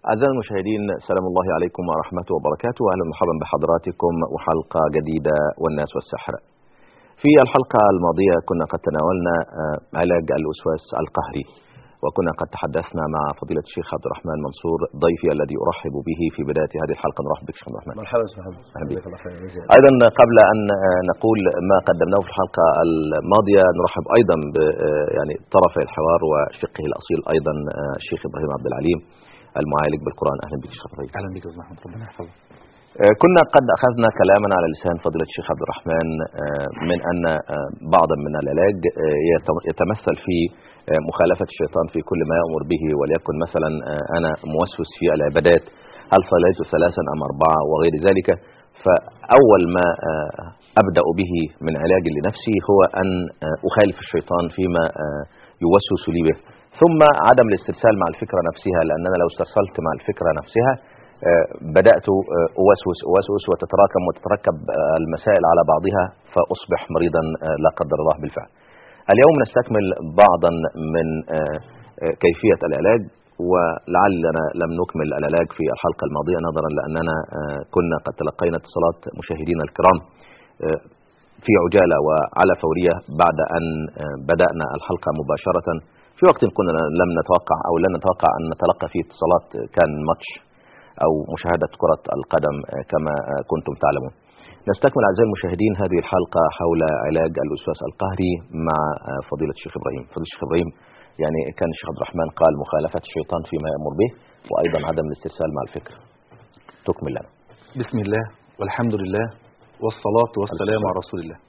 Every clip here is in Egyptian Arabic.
أعزائي المشاهدين سلام الله عليكم ورحمته وبركاته أهلا ومرحبا بحضراتكم وحلقة جديدة والناس والسحر في الحلقة الماضية كنا قد تناولنا آه، علاج الوسواس القهري وكنا قد تحدثنا مع فضيلة الشيخ عبد الرحمن منصور ضيفي الذي أرحب به في بداية هذه الحلقة نرحب بك شيخ عبد الرحمن مرحبا استاذ محمد أهلا بك. جزاك الله خير جزاك أيضا قبل أن آه، نقول ما قدمناه في الحلقة الماضية نرحب أيضا ب آه، يعني طرف الحوار وشقه الأصيل أيضا آه، الشيخ إبراهيم عبد العليم المعالج بالقرآن أهلا بك شيخ إبراهيم اهلا بك يا استاذ محمد ربنا يحفظك آه، كنا قد أخذنا كلاما على لسان فضيلة الشيخ عبد الرحمن آه، من أن آه، بعضا من العلاج آه، يتم- يتمثل في آه، مخالفة الشيطان في كل ما يأمر به وليكن مثلا آه، أنا موسوس في العبادات هل صليت ثلاثا أم أربعة وغير ذلك فأول ما آه، أبدأ به من علاج لنفسي هو أن آه، أخالف الشيطان فيما آه، يوسوس لي به ثم عدم الاسترسال مع الفكرة نفسها لأننا لو استرسلت مع الفكرة نفسها آه، بدأت آه، أوسوس أوسوس وتتراكم وتتركب آه، المسائل على بعضها فأصبح مريضا آه، لا قدر الله بالفعل اليوم نستكمل بعضا من آه، آه، كيفية العلاج ولعلنا لم نكمل العلاج في الحلقة الماضية نظرا لأننا آه، كنا قد تلقينا اتصالات مشاهدينا الكرام آه، في عجالة وعلى فورية بعد أن آه، بدأنا الحلقة مباشرة في وقت كنا لم نتوقع أو لن نتوقع أن نتلقى فيه اتصالات آه، كان ماتش أو مشاهدة كرة القدم آه، كما آه، كنتم تعلمون نستكمل أعزائي المشاهدين هذه الحلقة حول علاج الوسواس القهري مع آه، فضيلة الشيخ إبراهيم فضيلة الشيخ إبراهيم يعني كان الشيخ عبد الرحمن قال مخالفة الشيطان فيما يأمر به وأيضا عدم الاسترسال مع الفكر تكمل لنا بسم الله والحمد لله والصلاة والسلام على رسول الله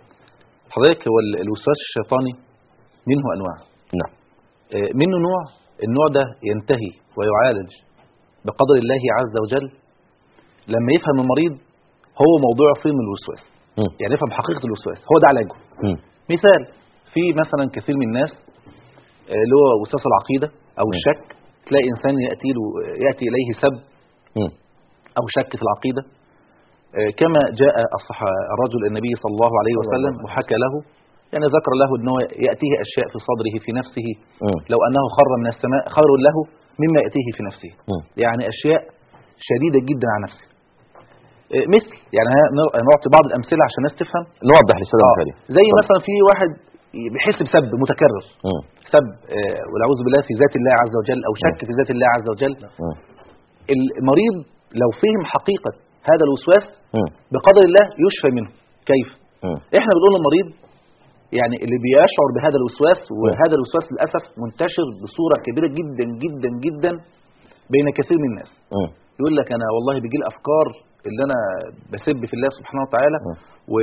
حضرتك هو ال- الوسواس الشيطاني منه انواع نعم آه، منه نوع النوع ده ينتهي ويعالج بقدر الله عز وجل لما يفهم المريض هو موضوع فين من الوسواس مم. يعني يفهم حقيقة الوسواس هو ده علاجه مم. مثال في مثلا كثير من الناس آه، اللي هو وسواس العقيدة او مم. الشك تلاقي انسان ياتي له ياتي اليه سب مم. أو شك في العقيدة آه، كما جاء الصح- الرجل النبي صلى الله عليه وسلم وحكى له يعني ذكر له أنه يأتيه أشياء في صدره في نفسه مم. لو أنه خر من السماء خير له مما يأتيه في نفسه مم. يعني أشياء شديدة جدا على نفسه آه، مثل يعني ها- نر- نعطي بعض الأمثلة عشان الناس تفهم نوضح للسادة آه، المشاهدين زي اتفضل. مثلا في واحد بيحس بسب متكرر مم. سب آه، والعوذ بالله في ذات الله عز وجل أو شك في ذات الله عز وجل مم. المريض لو فهم حقيقة هذا الوسواس مم. بقدر الله يشفى منه كيف مم. احنا بنقول للمريض يعني اللي بيشعر بهذا الوسواس وهذا الوسواس للاسف منتشر بصوره كبيره جدا جدا جدا بين كثير من الناس مم. يقول لك انا والله بيجي لي افكار اللي انا بسب في الله سبحانه وتعالى مم.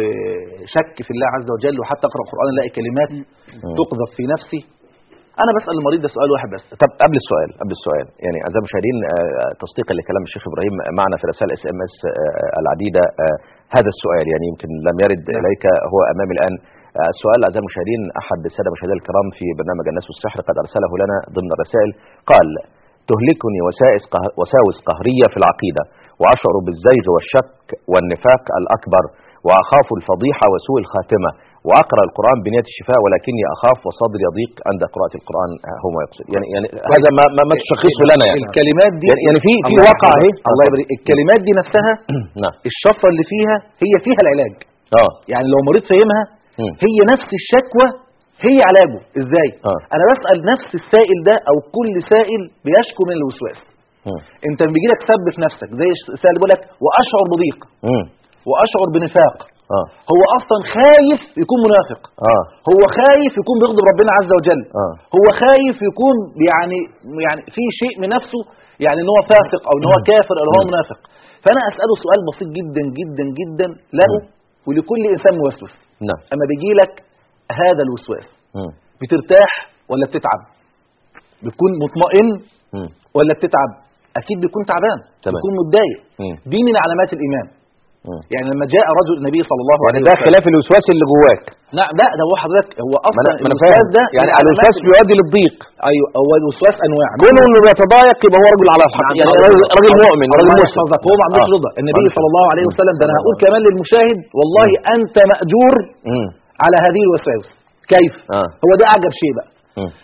وشك في الله عز وجل وحتى اقرا القران الاقي كلمات تقذف في نفسي انا بسال المريض ده سؤال واحد بس طب قبل السؤال قبل السؤال يعني اعزائي المشاهدين آه، تصديقا لكلام الشيخ ابراهيم معنا في رسائل اس ام اس العديده آه، هذا السؤال يعني يمكن لم يرد نعم. اليك هو امامي الان آه، السؤال اعزائي المشاهدين احد الساده المشاهدين الكرام في برنامج الناس والسحر قد ارسله لنا ضمن الرسائل قال تهلكني وسائس قه- وساوس قهريه في العقيده واشعر بالزيغ والشك والنفاق الاكبر واخاف الفضيحه وسوء الخاتمه واقرا القران بنيه الشفاء ولكني اخاف وصدري يضيق عند قراءه القران آه، هو ما يقصد يعني يعني هذا ما ما, ما تشخصه لنا يعني الكلمات دي يعني- يعني في في الله واقع يحفظك. اهي الله يبارك الكلمات دي نفسها نعم الشفره اللي فيها هي فيها العلاج اه يعني لو مريض فهمها مم. هي نفس الشكوى هي علاجه ازاي آه. انا بسال نفس السائل ده او كل سائل بيشكو من الوسواس مم. انت بيجي لك سب في نفسك زي السائل بيقول لك واشعر بضيق مم. واشعر بنفاق اه هو اصلا خايف يكون منافق اه هو خايف يكون بيغضب ربنا عز وجل اه هو خايف يكون يعني يعني في شيء من نفسه يعني ان هو فاسق او ان هو كافر او ان هو منافق فانا اساله سؤال بسيط جدا جدا جدا له ولكل انسان موسوس نعم اما بيجي لك هذا الوسواس مم. بترتاح ولا بتتعب بتكون مطمئن مم. ولا بتتعب اكيد بيكون تعبان تمام. بيكون متضايق مم. دي من علامات الايمان مم. يعني لما جاء رجل النبي صلى الله يعني عليه ده وسلم خلاف الوسواس اللي جواك نعم لا ده هو حضرتك هو ما اصلا انا ما انا الوسواس فاهم ده يعني من علامات الوسواس ال- بيؤدي للضيق ايوه هو الوسواس انواع كونه انه بيتضايق يبقى هو رجل على الحق نعم، يعني الله راجل يحفظك. راجل مؤمن راجل الله مسلم يحفظك هو ما عندوش آه. رضا النبي معلش. صلى الله عليه وسلم ده انا الله هقول يحفظك. كمان للمشاهد والله انت ماجور مم. على هذه الوساوس كيف اه هو ده اعجب شيء بقى مم.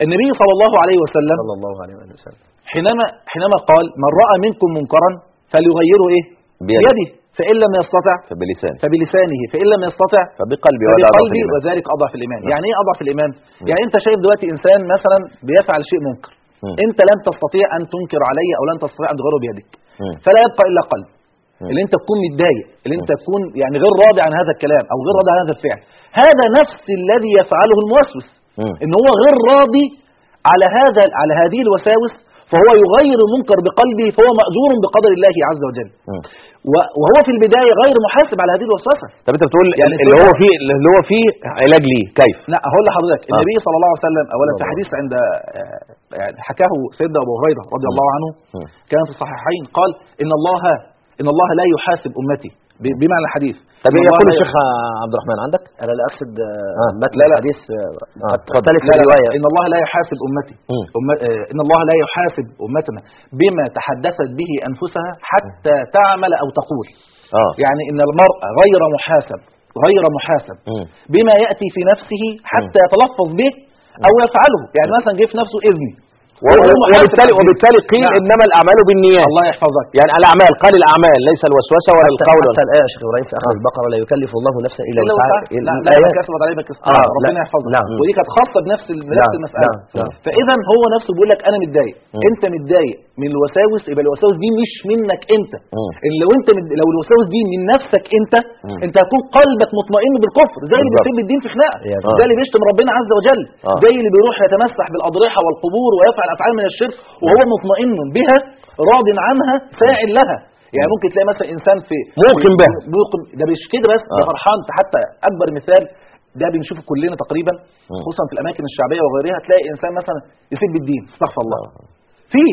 النبي صلى الله عليه وسلم صلى الله عليه وسلم حينما حينما قال من راى منكم منكرا فليغيره ايه بيده. بيده فان لم يستطع فبلسان فبلسانه فان لم يستطع فبقلبي وهذا أضعف فبقلبي الإيمان. وذلك اضعف الايمان يعني ايه اضعف الايمان يعني انت شايف دلوقتي انسان مثلا بيفعل شيء منكر مم. انت لن تستطيع ان تنكر عليه او لن تستطيع ان تغيره بيدك مم. فلا يبقى الا قلب مم. اللي انت تكون متضايق اللي انت تكون يعني غير راضي عن هذا الكلام او غير راضي عن هذا الفعل هذا نفس الذي يفعله الموسوس مم. ان هو غير راضي على هذا على هذه الوساوس فهو يغير المنكر بقلبه فهو مأجور بقدر الله عز وجل مم. و- وهو في البداية غير محاسب على هذه الوسوسة طب انت بتقول يعني اللي كده- هو فيه اللي هو فيه علاج ليه كيف لا هقول لحضرتك آه. النبي صلى الله عليه وسلم اولا في الله. حديث عند آه، يعني حكاه سيدنا ابو هريره رضي الله عنه مم. كان في الصحيحين قال ان الله ان الله لا يحاسب امتي ب- بمعنى الحديث طب إن الله يقول لا الشيخ عبد الرحمن عندك انا لا اقصد آه. آه. متن لا، لا. الحديث آه، آه. قد اتفضل. تختلف لا لا الروايه لا ان الله لا يحاسب امتي مم. أم... آه، ان الله لا يحاسب امتنا بما تحدثت به انفسها حتى تعمل او تقول اه يعني ان المرء غير محاسب غير محاسب مم. بما ياتي في نفسه حتى يتلفظ به او يفعله يعني مثلا جه في نفسه اذني و- غير محاسب وبالتالي على وبالتالي قيل نعم. انما الاعمال بالنيات الله يحفظك يعني الاعمال قال الاعمال ليس الوسوسه ولا حتى, القول حتى الايه يا شيخ ابراهيم في اخر آه. البقره لا يكلف الله نفسا الا إلا وسعها وسعها. لا لا الآية- ما كسبت عليه بكسب آه، ربنا لا. يحفظك نعم. ودي كانت خاصه بنفس ال- بنفس نعم، المساله نعم، نعم. فاذا هو نفسه بيقول لك انا متضايق مم. انت متضايق من الوساوس يبقى الوساوس دي مش منك انت مم. اللي لو انت مد... لو الوساوس دي من نفسك انت مم. انت هتكون قلبك مطمئن بالكفر زي اللي بالظبط. بيسيب الدين في خناقه يا سلام. زي اللي بيشتم ربنا عز وجل آه. زي اللي بيروح يتمسح بالاضرحه والقبور ويفعل افعال من الشرك وهو مطمئن بها راض عنها فاعل لها يعني ممكن تلاقي مثلا انسان في موقن بها. موقن ده مش كده بس ده آه. فرحان حتى اكبر مثال ده بنشوفه كلنا تقريبا مم. خصوصا في الاماكن الشعبيه وغيرها تلاقي انسان مثلا يسب الدين استغفر الله في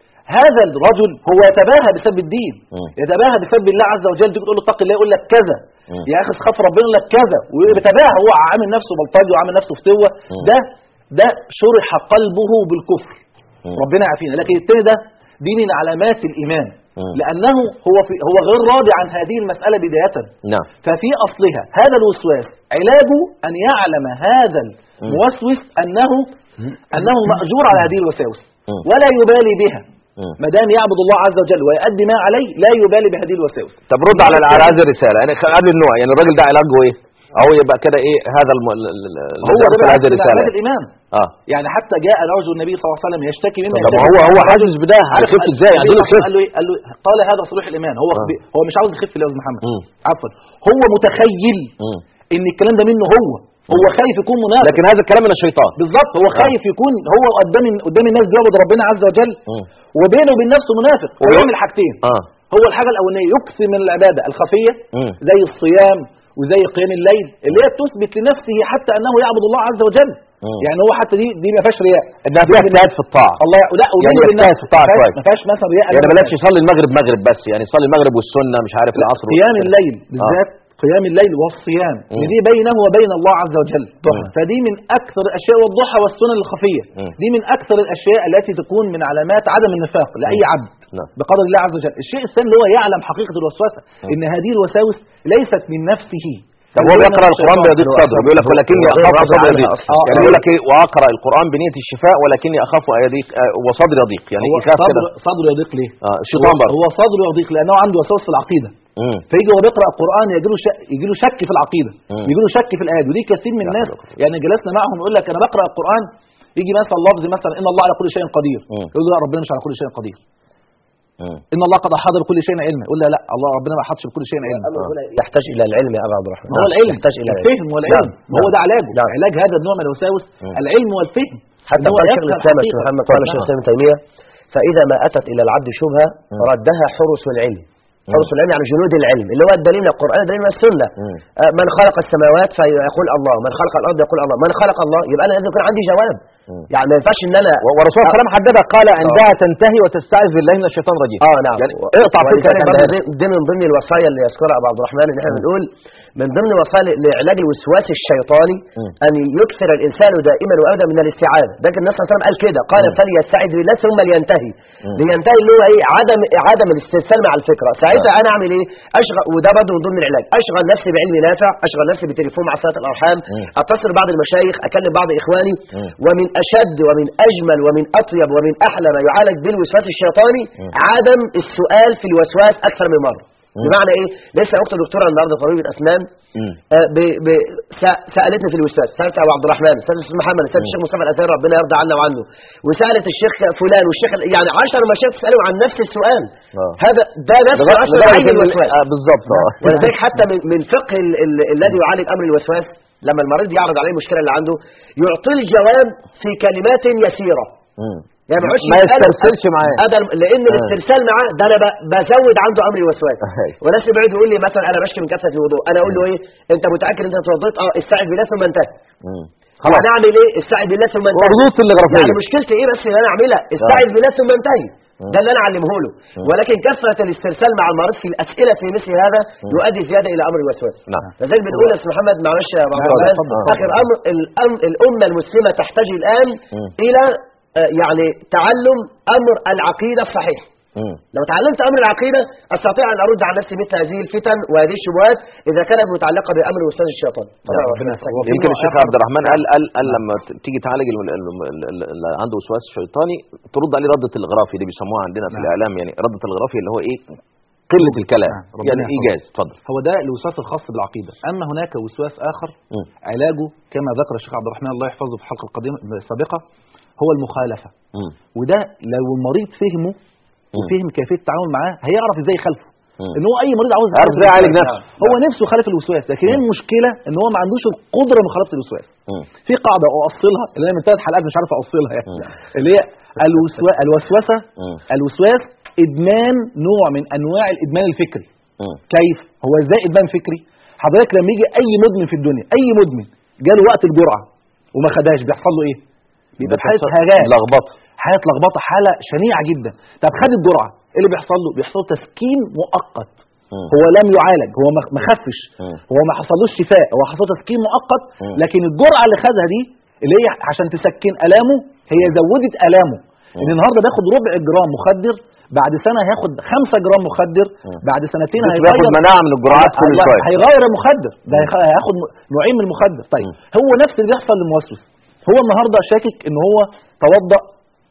هذا الرجل هو يتباهى بسب الدين مم. يتباهى بسب الله عز وجل تيجي تقول له اتق الله يقول لك كذا مم. يا اخي خاف ربنا يقول لك كذا ويتباهى هو عامل نفسه بلطجي وعامل نفسه فتوه مم. ده ده شرح قلبه بالكفر مم. ربنا يعافينا لكن التاني ده دي من علامات الايمان مم. لانه هو في هو غير راضي عن هذه المساله بدايه نعم ففي اصلها هذا الوسواس علاجه ان يعلم هذا الموسوس انه انه ماجور على هذه الوساوس مم. ولا يبالي بها مم. ما دام يعبد الله عز وجل ويؤدي ما عليه لا يبالي بهذه الوساوس طب رد على على هذه الرساله يعني خ- هذه النوع يعني الراجل ده علاجه ايه؟ او يبقى كده ايه هذا الم... ال- ال- ال- هو ده الذي بقى هذه من الرساله علامات الايمان اه يعني حتى جاء رجل النبي صلى الله عليه وسلم يشتكي مما طب ما يشتكي هو هو منه. حاسس بده عارف هيخف ازاي النبي عايزين صلى الله عليه وسلم يخف قال له ايه قال له قال هذا صريح الايمان هو آه. بي- هو مش عاوز يخف يا استاذ محمد مم. عفوا هو متخيل مم. ان الكلام ده منه هو هو خايف يكون منافق لكن هذا الكلام من الشيطان بالظبط هو خايف يكون هو قدام قدام الناس بيعبد ربنا عز وجل مم. وبينه وبين نفسه منافق ويوم- ويعمل حاجتين اه هو الحاجه الاولانيه يكثر من العباده الخفيه مم. زي الصيام وزي قيام الليل اللي هي تثبت لنفسه حتى انه يعبد الله عز وجل مم. يعني هو حتى دي دي ما فيهاش رياء انها فيها اجتهاد في الطاعه الله لا يعني وبينه وبين يجتهد نفسه في الطاعة ما فيهاش- كويس. ما فيهاش مثلا رياء يعني أبداً. بلاش يصلي المغرب مغرب بس يعني يصلي المغرب والسنه مش عارف العصر قيام والسنة. الليل بالذات قيام الليل والصيام مم. ان دي بينه وبين الله عز وجل مم. فدي من اكثر الاشياء والضحى والسنن الخفيه مم. دي من اكثر الاشياء التي تكون من علامات عدم النفاق لاي عبد نعم. بقدر الله عز وجل الشيء الثاني اللي هو يعلم حقيقه الوسوسه ان هذه الوساوس ليست من نفسه طب هو بيقرا القران بيضيق صدره بيقول لك ولكني هو غير اخاف راضي صدري عنها يضيق أصلاً. يعني بيقول لك ايه واقرا القران بنيه الشفاء ولكني اخاف ان يضيق آه، وصدري يضيق يعني هو يخاف صدر كده صدره يضيق ليه؟ اه الشيطان هو, برضه هو صدره يضيق لانه عنده وساوس في العقيده مم. فيجي وهو بيقرا القران يجي له شك يجي له شك في العقيده مم. يجي له شك في الايات ودي كثير من لا الناس حول ولا قوة. يعني جلسنا معهم يقول لك انا بقرا القران يجي مثلا لفظ مثلا ان الله على كل شيء قدير مم. يقول له لا ربنا مش على كل شيء قدير مم. ان الله قد احاط بكل شيء علما يقول لا لا الله ربنا ما احاطش بكل شيء علما الأمر هنا يحتاج الى العلم يا ابا عبد الرحمن هو العلم يحتاج الى العلم الفهم والعلم نعم. هو ده علاجه نعم. علاج هذا النوع من الوساوس مم. العلم والفهم حتى إن هو قال شيخ يفهم الاسلام يا شيخ حقيقة. محمد قال نعم. شيخ الاسلام ابن تيميه فاذا ما اتت الى العبد شبهه ردها حرس العلم حرس العلم يعني جنود العلم اللي هو الدليل من القران الدليل من السنه مم. آه، من خلق السماوات فيقول الله من خلق الارض يقول الله من خلق الله يبقى انا لازم يكون عندي جواب مم. يعني ما ينفعش ان انا و- والرسول صلى الله عليه وسلم حددها قال عندها تنتهي وتستعذ بالله من الشيطان الرجيم اه نعم يعني و- اقطع فكرة ولذلك عند برضه هذا. دي دي من ضمن الوصايا اللي يذكرها ابو عبد الرحمن ان احنا بنقول من ضمن وسائل لعلاج الوسواس الشيطاني مم. ان يكثر الانسان دائما وابدا من الاستعاذه ده كان النبي صلى الله عليه وسلم قال كده قال فليستعذ بالله ثم لينتهي مم. لينتهي اللي هو ايه عدم عدم الاسترسال مع الفكره ساعتها انا اعمل ايه اشغل وده برضه من ضمن العلاج اشغل نفسي بعلم نافع اشغل نفسي بتليفون مع صلاه الارحام مم. اتصل بعض المشايخ اكلم بعض اخواني مم. ومن أشد ومن أجمل ومن أطيب ومن أحلى ما يعالج به الوسواس الشيطاني عدم السؤال في الوسواس أكثر من مرة بمعنى إيه؟ لسه أخت دكتورة النهارده طبيبة أسنان مم. آه، ب... ب... سأ- سالتني في الوسواس سالت ابو عبد الرحمن سالت الاستاذ محمد سالت الشيخ مصطفى الازهري ربنا يرضى عنا وعنه وسالت الشيخ فلان والشيخ ال- يعني 10 مشايخ تسالهم عن نفس السؤال آه. هذا ده نفس لغاية- اصل لغاية عين ال- الوسواس آه، بالظبط اه ولذلك حتى من, من فقه ال... ال... الذي يعالج امر الوسواس لما المريض يعرض عليه المشكله اللي عنده يعطيه الجواب في كلمات يسيره مم. يعني ما يقعدش ما يسأله- يسترسلش معاه. هذا لان آه. الاسترسال معاه ده انا ب- بزود عنده امر الوسواس أهي. وناس بيقعد يقول لي مثلا انا بشكي من كثره الوضوء انا اقول له ايه انت متاكد انت اتوضيت اه استعذ بالله ثم انتهي مم. خلاص يعني اعمل ايه استعذ بالله ثم انتهي وردود تلغرافية. يعني مشكلتي ايه بس اللي انا اعملها استعذ بالله ثم انتهي ده اللي انا اعلمه له ولكن كثره الاسترسال مع المريض في الاسئله في مثل هذا يؤدي زياده الى امر الوسواس نعم. لذلك بنقول يا استاذ محمد معلش يا ابو عبد اتفضل، الرحمن اتفضل. اخر امر الأم الامه المسلمه تحتاج الان مم. الى آه، يعني تعلم امر العقيده الصحيح مم. لو تعلمت امر العقيده استطيع ان ارد عن نفسي مثل هذه الفتن وهذه الشبهات اذا كانت متعلقه بامر وسواس الشيطان ربنا يسلمك. يمكن نوع الشيخ آخر- عبد الرحمن قال قال, قال لما ت- تيجي تعالج ال- ال- ال- ال- اللي عنده وسواس شيطاني ترد عليه ردة الغرافي دي بيسموها عندنا في نعم. الاعلام يعني ردة الغرافي اللي هو ايه قلة الكلام نعم، ربنا يعني يحفظك. ايجاز اتفضل هو ده الوسواس الخاص بالعقيدة أما هناك وسواس آخر مم. علاجه كما ذكر الشيخ عبد الرحمن الله يحفظه في الحلقة القديمة السابقة هو المخالفة مم. وده لو المريض فهمه وفهم كيفية التعامل معاه هيعرف ازاي يخالفه مم. ان هو اي مريض عاوز عارف ازاي يعالج الوسواس. نفسه. هو نفسه يخالف الوسواس لكن ايه المشكله ان هو ما عندوش القدره من مخالفه الوسواس مم. في قاعده اوصلها اللي انا من ثلاث حلقات مش عارف اوصلها يعني مم. اللي هي الوسوا... الوسوسه مم. الوسواس ادمان نوع من انواع الادمان الفكري مم. كيف هو ازاي ادمان فكري حضرتك لما يجي اي مدمن في الدنيا اي مدمن جاله وقت الجرعه وما خدهاش بيحصل له ايه بيبقى في حاله هجان لخبطه حاله لخبطه حاله شنيعه جدا طب خد الجرعه ايه اللي بيحصل له بيحصل له تسكين مؤقت مم. هو لم يعالج هو ما- ما خفش مم. هو ما حصلوش شفاء هو حصل له تسكين مؤقت مم. لكن الجرعه اللي خدها دي اللي هي عشان تسكن الامه هي زودت الامه ان النهارده بياخد ربع جرام مخدر بعد سنه هياخد 5 جرام مخدر بعد سنتين بس هيغير بياخد مناعه من الجرعات كل الله- شويه هيغير المخدر ده هيخ- هياخد م- نوعين من المخدر طيب هو نفس اللي بيحصل للموسوس هو النهارده شاكك ان هو توضأ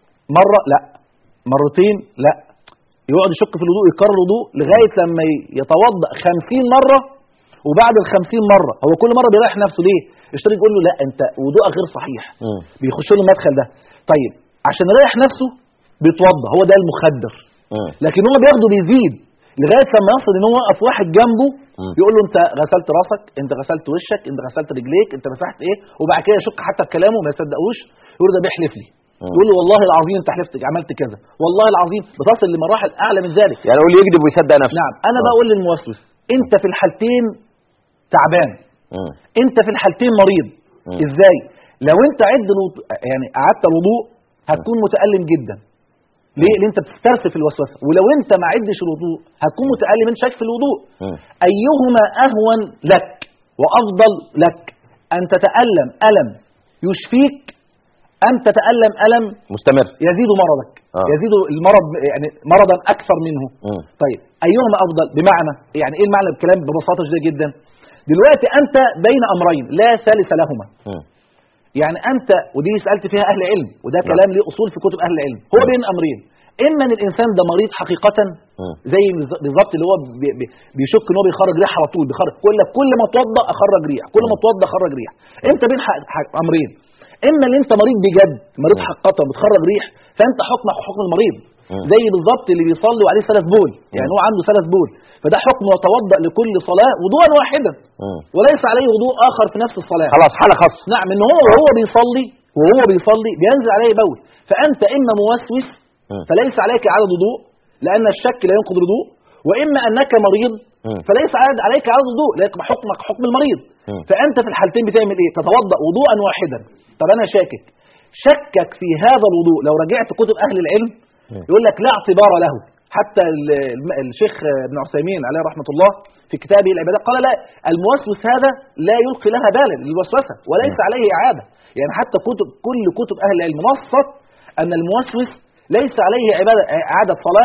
مره لا مرتين لا يقعد يشك في الوضوء يكرر الوضوء لغايه لما ي- يتوضأ 50 مره وبعد ال 50 مره هو كل مره بيريح نفسه ليه؟ الشيطان يقول له لا انت وضوءك غير صحيح مم. بيخش له المدخل ده طيب عشان يريح نفسه بيتوضأ هو ده المخدر مم. لكن هو بياخده بيزيد لغايه لما يصل ان هو واقف واحد جنبه مم. يقول له انت غسلت راسك انت غسلت وشك انت غسلت رجليك انت مسحت ايه وبعد كده يشك حتى في كلامه ما يصدقوش يقول له ده بيحلف لي مم. يقول له والله العظيم انت حلفت عملت كذا والله العظيم بتصل لمراحل اعلى من ذلك يعني هو اللي يكذب ويصدق نفسه نعم انا آه. بقول للموسوس انت في الحالتين تعبان مم. انت في الحالتين مريض مم. ازاي لو انت عد الوضوء يعني قعدت الوضوء هتكون متألم جدا ليه لان انت بتسترسل في الوسوسه ولو انت ما عدش الوضوء هتكون متألم انت شاك في الوضوء مم. ايهما اهون لك وافضل لك ان تتألم ألم يشفيك ام تتألم ألم مستمر يزيد مرضك آه. يزيد المرض يعني مرضا اكثر منه مم. طيب ايهما افضل بمعنى يعني ايه المعنى بالكلام ببساطه شديده جدا دلوقتي انت بين امرين لا ثالث لهما مم. يعني انت ودي سالت فيها اهل علم وده كلام ليه اصول في كتب اهل العلم هو بين امرين اما ان الانسان ده مريض حقيقه مم. زي بالز- بالظبط اللي هو بي- بي- بيشك ان هو بيخرج ريح على طول بيخرج كل كل ما اتوضا اخرج ريح كل ما اتوضا اخرج ريح انت بين ح- ح- امرين اما ان انت مريض بجد مريض حقيقه بتخرج ريح فانت حكمك حكم المريض مم. زي بالظبط اللي بيصلي وعليه سلس بول يعني هو عنده سلس بول فده حكم يتوضا لكل صلاه وضوءا واحدا مم. وليس عليه وضوء اخر في نفس الصلاه خلاص حاله خاصه نعم ان هو وهو بيصلي وهو بيصلي بينزل عليه بول فانت اما موسوس مم. فليس عليك اعاده وضوء لان الشك لا ينقض الوضوء واما انك مريض مم. فليس عاد- عليك اعاده وضوء لكن حكمك حكم المريض مم. فانت في الحالتين بتعمل ايه تتوضا وضوءا واحدا طب انا شاكك شكك في هذا الوضوء لو رجعت كتب اهل العلم مم. يقول لك لا اعتبار له حتى ال- الم- الشيخ ابن عثيمين عليه رحمه الله في كتابه العبادات قال لا الموسوس هذا لا يلقي لها بالا للوسوسه وليس عليه اعاده يعني حتى كتب كل كتب اهل العلم نصت ان الموسوس ليس عليه عباده اعاده صلاه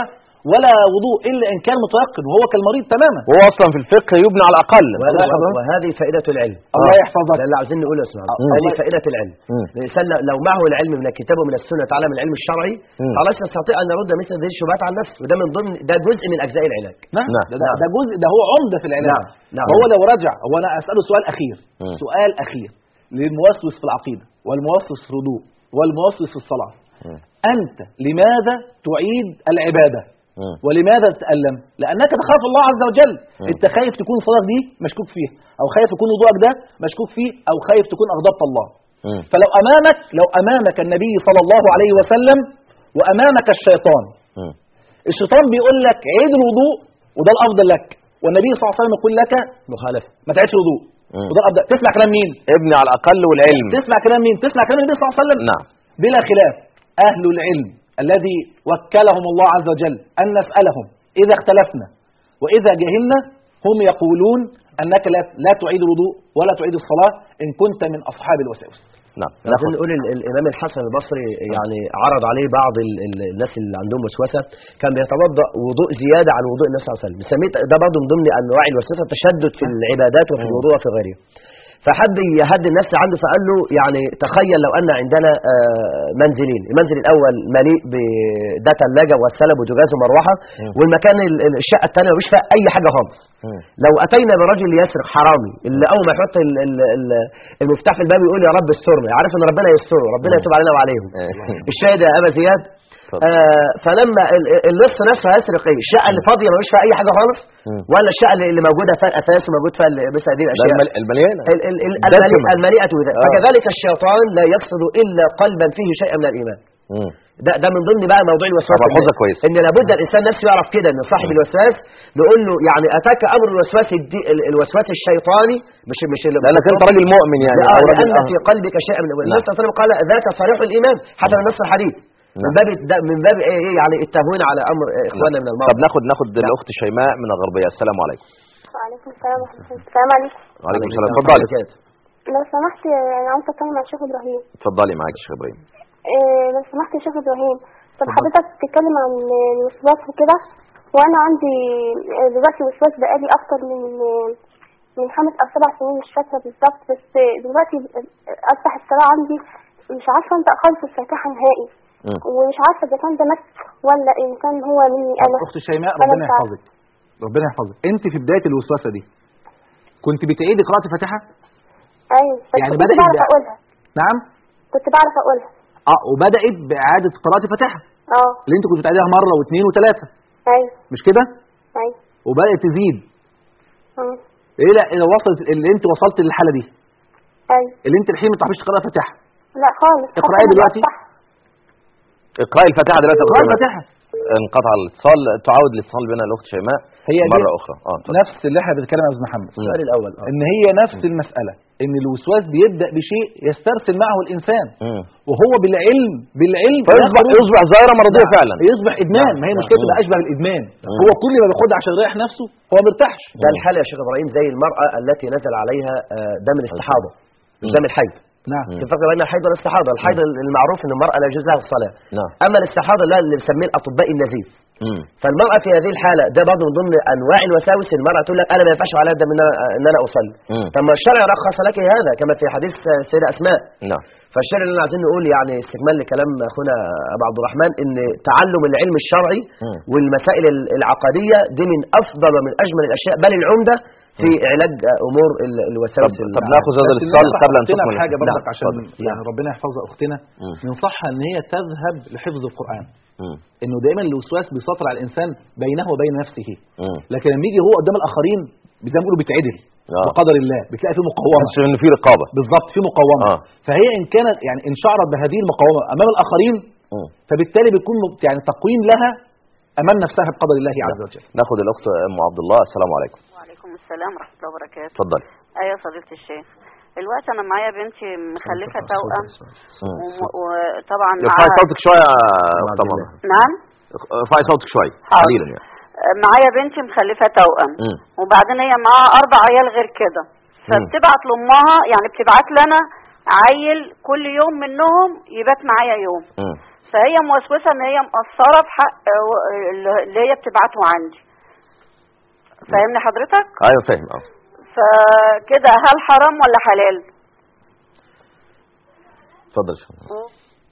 ولا وضوء الا ان كان متيقن وهو كالمريض تماما وهو اصلا في الفقه يبنى على الاقل وهذا- وهذه فائدة العلم الله يحفظك ده اللي عاوزين نقوله يا اسماعيل مم. هذه فائدة العلم مم. الإنسان لو معه العلم من الكتاب ومن السنة تعلم العلم الشرعي مم. خلاص يستطيع أن يرد مثل هذه الشبهات عن نفسه وده من ضمن ده جزء من أجزاء العلاج نعم نعم. ده, ده, ده جزء ده هو عمده في العلاج نعم. نعم. هو لو رجع هو انا اساله سؤال اخير مم. سؤال اخير للموسوس في العقيده والموسوس في الوضوء والموسوس في الصلاه مم. انت لماذا تعيد العباده مم. ولماذا تتألم؟ لأنك تخاف الله عز وجل، مم. أنت خايف تكون صلاتك دي مشكوك فيها، أو خايف يكون وضوءك ده مشكوك فيه، أو خايف تكون أغضبت الله. مم. فلو أمامك لو أمامك النبي صلى الله عليه وسلم وأمامك الشيطان، مم. الشيطان بيقول لك عيد الوضوء وده الأفضل لك، والنبي صلى الله عليه وسلم يقول لك مخالفة ما تعيدش الوضوء، مم. وده الأفضل، تسمع كلام مين؟ ابني على الاقل والعلم تسمع كلام مين؟ تسمع كلام النبي صلى الله عليه وسلم؟ نعم بلا خلاف أهل العلم الذي وكلهم الله عز وجل أن نسألهم إذا اختلفنا وإذا جهلنا هم يقولون أنك لا, لا تعيد الوضوء ولا تعيد الصلاة إن كنت من أصحاب الوساوس نعم عايزين ناخد نقول ال- الامام الحسن البصري يعني عرض عليه بعض ال- ال- الناس اللي عندهم وسوسه كان بيتوضا وضوء زياده عن وضوء النبي صلى الله عليه وسلم سميت ده برضه من ضمن انواع الوسوسه التشدد في العبادات وفي الوضوء وفي غيره فحب يهدي النفس عنده فقال له يعني تخيل لو ان عندنا آه، منزلين المنزل الاول مليء بده ثلاجه وغساله بوتاجاز ومروحه مم. والمكان ال- ال- الشقه الثانيه مفيش فيها اي حاجه خالص مم. لو اتينا برجل يسرق حرامي اللي اول ما يحط ال- ال- ال- المفتاح في الباب يقول يا رب استرنا عارف ان ربنا يستره ربنا مم. يتوب علينا وعليهم إيه. الشاهد يا ابا زياد اتفضل. آه فلما ال- ال- اللص نفسه هيسرق ايه الشقه اللي فاضيه مفيش فيها اي حاجه خالص مم. ولا الشقه اللي اللي موجوده فيها الاثاث وموجود فيها ال- مثل هذه ده الاشياء المل- المليانه ال- ال- ال- ده المليء- الثمن. المليئه بذلك آه. فكذلك الشيطان لا يقصد الا قلبا فيه شيء من الايمان مم. ده ده من ضمن بقى موضوع الوسواس طب ملحوظة إن- كويس. ان لابد الانسان نفسه يعرف كده ان صاحب الوسواس نقول له يعني اتاك امر الوسواس الدي ال- الوسواس الشيطاني مش مش ال- لانك انت راجل مؤمن يعني لا أو آه، راجل لان آه. في قلبك شيء من النبي صلى الله عليه وسلم قال ذاك صريح الايمان حسب النص الحديث من نعم. باب الد- من باب ايه إيه يعني التهوين على امر إيه اخواننا من طب الماضي ناخد ناخد الاخت شيماء من الغربيه السلام عليكم وعليكم السلام ورحمة الله السلام عليكم وعليكم السلام اتفضلي لو سمحت أنا عاوزة أتكلم مع الشيخ إبراهيم اتفضلي معاك يا شيخ ابراهيم إيه، لو سمحت يا شيخ إبراهيم طب حضرتك بتتكلم عن الوسواس وكده وأنا عندي آه، دلوقتي وسواس بقالي أكتر من من خمس أو سبع سنين مش فاكرة بالظبط بس دلوقتي أفتح الصلاة عندي مش عارفة أنطق خالص الفاتحة نهائي مم. ومش عارفة إذا كان ده مس ولا إن كان هو مني أنا أخت شيماء أنا ربنا مش عارفة. يحفظك ربنا يحفظك أنت في بداية الوسوسة دي كنت بتعيدي قراءة الفاتحة؟ أيوة بس يعني كنت بدأت بعرف بقى- أقولها نعم؟ كنت بعرف أقولها اه وبدأت بإعادة قراءة الفاتحة اه اللي أنت كنت بتعيديها مرة واثنين وثلاثة أيوة مش كده؟ أيوة وبدأت تزيد مم. ايه لا إذا وصلت اللي انت وصلت للحاله دي أيوة اللي انت الحين ما تعرفيش تقرا فاتحه لا خالص اقرأي حتى أنا دلوقتي. بفتح. اقراي الفاتحه دلوقتي يا أخت اقرا شيماء. الفاتحه انقطع الاتصال تعاود الاتصال بين الاخت شيماء هي دي مره اخرى اه اتفضل. نفس اللي احنا بنتكلم عنه يا استاذ محمد السؤال الاول آه. ان هي نفس المساله ان الوسواس بيبدا بشيء يسترسل معه الانسان مم. وهو بالعلم بالعلم فيصبح يخرج- يصبح ظاهره مرضيه نعم. فعلا يصبح ادمان ما هي مشكلته بقى اشبه بالادمان هو كل ما بياخدها عشان يريح نفسه هو ما بيرتاحش ده الحالة يا شيخ إبراهيم زي المرأة التي نزل عليها آه، دم الاستحاضة مش دم الحيض نعم في فرق بين الحيض والاستحاضة الحيض المعروف أن المرأة لا يجوز لها الصلاة نعم أما الاستحاضة لا اللي بنسميه الأطباء النزيف مم. فالمرأة في هذه الحالة ده برضه من ضمن أنواع الوساوس المرأة تقول لك أنا ما ينفعش عليها الدم إن أنا إن أنا أصلي مم. طب ما الشرع رخص لك هذا كما في حديث آه، السيدة أسماء نعم فالشرع اللي عايزين نقول يعني استكمال لكلام اخونا ابو عبد الرحمن ان تعلم العلم الشرعي مم. والمسائل ال- العقديه دي من افضل ومن اجمل الاشياء بل العمده في علاج امور ال- طب, الوساوس طب ال- ناخذ هذا بس الاتصال ننصح قبل ان اختنا تكمل بحاجه برضك نعم، عشان اتفضل. يعني ربنا يحفظها اختنا مم. ننصحها ان هي تذهب لحفظ القران مم. انه دايما الوسواس بيسيطر على الانسان بينه وبين نفسه مم. لكن لما يجي هو قدام الاخرين زي ما بيقولوا بيتعدل آه. بقدر الله بتلاقي فيه مقاومه تحس ان في رقابه بالظبط في مقاومه آه. فهي ان كانت يعني ان شعرت بهذه المقاومه امام الاخرين مم. فبالتالي بيكون م- يعني تقويم لها امام نفسها بقدر الله عز وجل ناخذ الاخت ام عبد الله السلام عليكم وعليكم السلام ورحمة الله وبركاته اتفضلي أيوة فضيلة الشيخ الوقت أنا معايا بنتي مخلفة توأم مم. وم- وطبعا ارفعي معاها صوتك شويه يا اخت أم عبد الله. نعم ارفعي صوتك شويه حاضر. قليلا يعني معايا بنتي مخلفة توأم مم. وبعدين هي معاها أربع عيال غير كده فبتبعت لأمها يعني بتبعت لنا عيل كل يوم منهم يبات معايا يوم مم. فهي موسوسه ان هي مقصره في حق آه، اللي هي بتبعته عندي فاهمني حضرتك ايوه فاهم اه فكده هل حرام ولا حلال اتفضل يا شيخ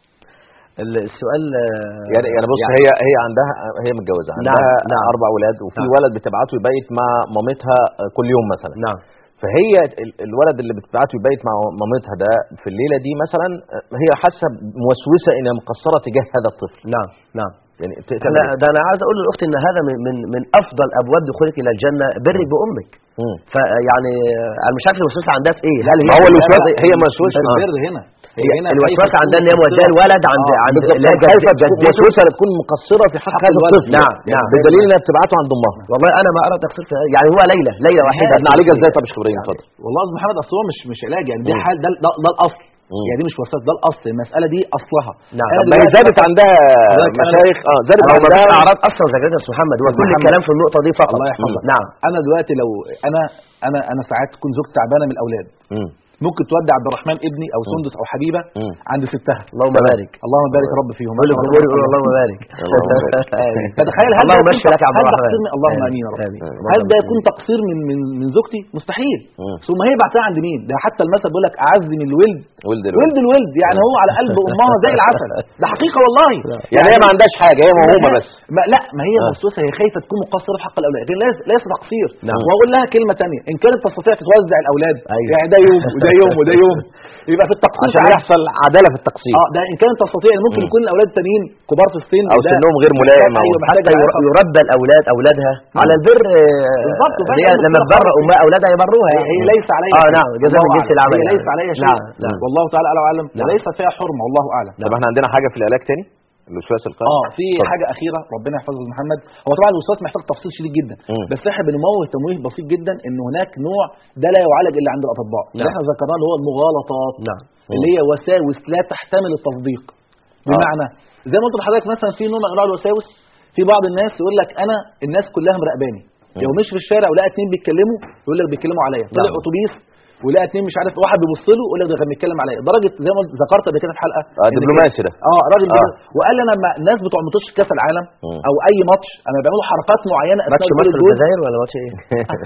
السؤال آه، يعني يعني بص هي هي عندها هي متجوزه عندها نعم، نعم. اربع اولاد وفي نعم. ولد بتبعته يبيت مع مامتها كل يوم مثلا نعم فهي ال- الولد اللي بتبعته يبيت مع مامتها ده في الليله دي مثلا هي حاسه موسوسه انها مقصره تجاه هذا الطفل نعم نعم يعني ت- تعمل لا إيه؟ ده انا عايز اقول للاخت ان هذا من من, من افضل ابواب دخولك الى الجنه برك بامك مم. فيعني انا مش عارف الوسوسه عندها في ايه هل هي ما هو الوسواس هي هي موسوسه مش آه. البر هنا هي هنا الوسوسه خايفة عندها ان هي تكون موجهه الولد عند آه، عند بالظبط لا جد خايفه جد تكون موسوسه تكون مقصره في حق حق هذا الولد. الطفل نعم، نعم. بدليل انها بتبعته عند امها والله انا ما ارى تقصير في هذا. يعني هو ليله ليله واحده طب نعالجها ازاي طب يا شيخ ابراهيم اتفضل والله يا استاذ محمد اصل هو مش مش علاج يعني دي مم. حال ده ده, ده الاصل مم. يعني دي مش وسواس ده الاصل المساله دي اصلها نعم. أنا طب ما هي دلوقتي زادت مثلاً- عندها حضرتك أنا- مشايخ اه زادت هو ما فيش عندها اعراض اصلا زي كده يا استاذ محمد هو كل محمد. الكلام في النقطه دي فقط الله يحفظك نعم انا دلوقتي لو انا انا انا ساعات تكون زوجتي تعبانه من الاولاد مم. ممكن تودي عبد الرحمن ابني او سندس او حبيبه مم. عند ستها اللهم بارك اللهم بارك يا رب فيهم كل الجمهور يقول اللهم بارك اللهم بارك. آمين. فتخيل هل اللهم ده يكون مشي لك يا عبد هل ده الرحمن. تقصير من- اللهم آمين. امين يا رب آمين. هل ده يكون تقصير من من من زوجتي مستحيل مم. ثم هي بعتها عند مين ده حتى المثل بيقول لك اعز من الولد ولد الولد ولد الولد يعني هو على قلب امها زي العسل ده حقيقه والله يعني هي ما عندهاش حاجه هي موهومه بس ما لا ما هي آه. موسوسه هي خايفه تكون مقصره في حق الاولاد لكن ليس ليس تقصير نعم. واقول لها كلمه تانية ان كانت تستطيع تتوزع الاولاد أيوة. يعني ده يوم وده يوم وده يوم يبقى في التقصير عشان ساعات- يحصل عداله في التقسيم اه ده ان كانت تستطيع يعني ممكن مم. يكون الاولاد التانيين كبار في السن أو ده سنهم غير ملائم أو ايوه محتاج حتى ير- يربى الاولاد اولادها على البر آه، بالظبط، وفعلا اللي هي لما المشكلة تبر خالص. امها اولادها يبروها هي, يعني. هي ليس عليها اه شيء. نعم جزاء من والله جنس أعلم. العمل هي يعني. ليس عليها شيء نعم نعم والله تعالى اعلى واعلم نعم. وليس فيها حرمه والله اعلم طب احنا عندنا حاجه في العلاج تاني الوسواس القهري اه في اتفضل. حاجه اخيره ربنا يحفظه محمد هو طبعا الوسواس محتاج تفصيل شديد جدا مم. بس احنا بنموه تمويه بسيط جدا ان هناك نوع ده لا يعالج الا عند الاطباء اللي نعم. احنا ذكرناه اللي هو المغالطات نعم اللي هي وساوس لا تحتمل التصديق بمعنى زي ما قلت لحضرتك مثلا في نوع من انواع الوساوس في بعض الناس يقول لك انا الناس كلها مراقباني لو مش في الشارع ولقى اتنين بيتكلموا يقول لك بيتكلموا عليا طلع نعم. اتوبيس ولقى اتنين مش عارف واحد بيبص له يقول لك ده كان بيتكلم عليا درجه زي ما قلت- ذكرت قبل كده في حلقه اه إن دبلوماسي ده اه راجل آه. آه. وقال لي انا لما الناس بتوع ماتش كاس العالم مم. او اي ماتش انا بيعملوا حركات معينه ماتش أثناء مصر الجول الجول. الجزائر ولا ماتش ايه؟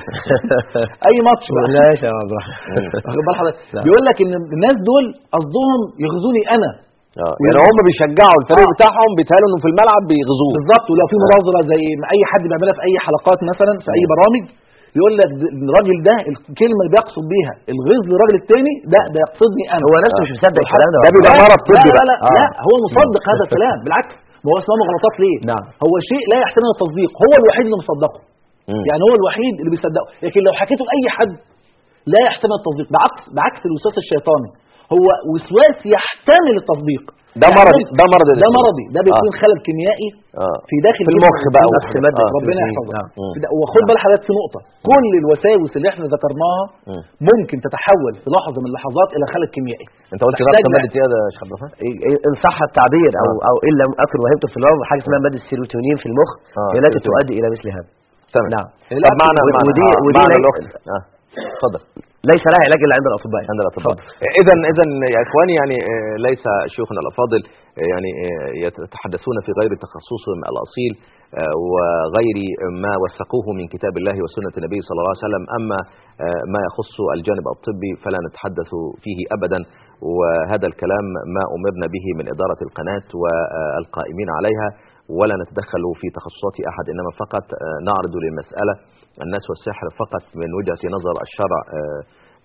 اي ماتش بقى. لا يا عبد الرحمن واخد بال حضرتك لا. بيقول لك ان الناس دول قصدهم يغزوني انا اه يعني هم بيشجعوا الفريق بتاعهم بيتهيألوا انه في الملعب بيغزوه بالظبط ولو في مناظره زي ما اي حد بيعملها في اي حلقات مثلا في اي برامج يقول لك د- الراجل ده الكلمه اللي بيقصد بيها الغيظ للراجل التاني ده ده يقصدني انا هو نفسه مش مصدق الكلام ده ده بيبقى لا، مرض طبي لا لا بقى. لا, آه. لا هو مصدق هذا الكلام بالعكس ما هو اسمه غلطات ليه نعم. هو شيء لا يحتمل التصديق هو الوحيد اللي مصدقه مم. يعني هو الوحيد اللي بيصدقه لكن لو حكيته لاي حد لا يحتمل التصديق بعكس بعكس الوسواس الشيطاني هو وسواس يحتمل التصديق ده يعني مرضي ده مرضي ده مرضي ده بيكون آه. خلل كيميائي اه في داخل في جسم المخ بقى الإنسان. نفس مادة آه. ربنا التوزيع. يحفظك نعم. في ده- وخد بال حضرتك في نقطه كل الوساوس اللي احنا ذكرناها مم. ممكن تتحول في لحظه من اللحظات الى خلل كيميائي انت قلت تحتاج رقم لا. ماده ايه يا شيخ عبد الرحمن؟ إيه- إيه- ان صح التعبير او آه. او ان لم اكن وهمت في اللفظ حاجه اسمها ماده السيروتونين في المخ آه، هي التي السيروتونين. تؤدي الى مثل هذا تمام نعم. طب معنا ودي- معنا ودي- آه، ودي معنا لي- الاخت اه اتفضل ليس لها علاج الا عند الاطباء عند الاطباء اذا اذا يا اخواني يعني آه، ليس شيوخنا الافاضل آه، يعني آه، يتحدثون في غير تخصصهم الاصيل آه، وغير ما وثقوه من كتاب الله وسنه النبي صلى الله عليه وسلم اما آه، ما يخص الجانب الطبي فلا نتحدث فيه ابدا وهذا الكلام ما امرنا به من اداره القناه والقائمين عليها ولا نتدخل في تخصصات احد انما فقط آه، نعرض للمساله الناس والسحر فقط من وجهه نظر الشرع آه،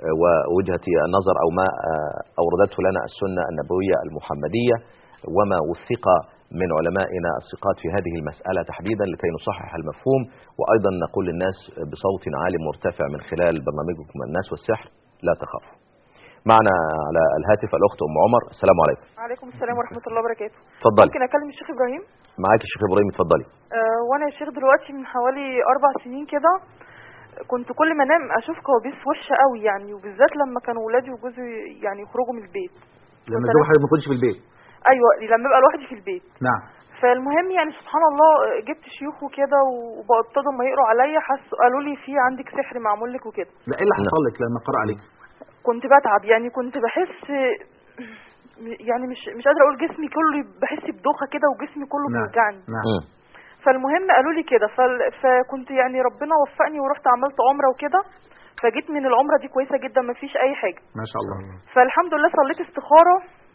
ووجهة النظر أو ما آه، أوردته لنا السنة النبوية المحمدية وما وثق من علمائنا الثقات في هذه المسألة تحديدا لكي نصحح المفهوم وأيضا نقول للناس بصوت عالي مرتفع من خلال برنامجكم الناس والسحر لا تخافوا معنا على الهاتف الأخت أم عمر السلام عليكم وعليكم السلام ورحمة الله وبركاته اتفضلي ممكن أكلم الشيخ إبراهيم معاك الشيخ إبراهيم اتفضلي أه وأنا يا شيخ دلوقتي من حوالي أربع سنين كده كنت كل ما انام اشوف كوابيس وحشه قوي يعني وبالذات لما كانوا ولادي وجوزي يعني يخرجوا من البيت لما كنت زوج أنا- حضرتك ما كنتش في البيت ايوه لما ابقى لوحدي في البيت نعم فالمهم يعني سبحان الله جبت شيوخ وكده وبقطدهم ما يقروا عليا حسوا قالوا لي في عندك سحر معمول لك وكده لا ايه اللي حصل لك لما قرأ عليك كنت بتعب يعني كنت بحس م- يعني مش مش قادره اقول جسمي كله بحس بدوخه كده وجسمي كله نعم. بيوجعني نعم مم. فالمهم قالوا لي كده فال... فكنت يعني ربنا وفقني ورحت عملت عمره وكده فجيت من العمره دي كويسه جدا ما فيش اي حاجه ما شاء الله فالحمد لله صليت استخاره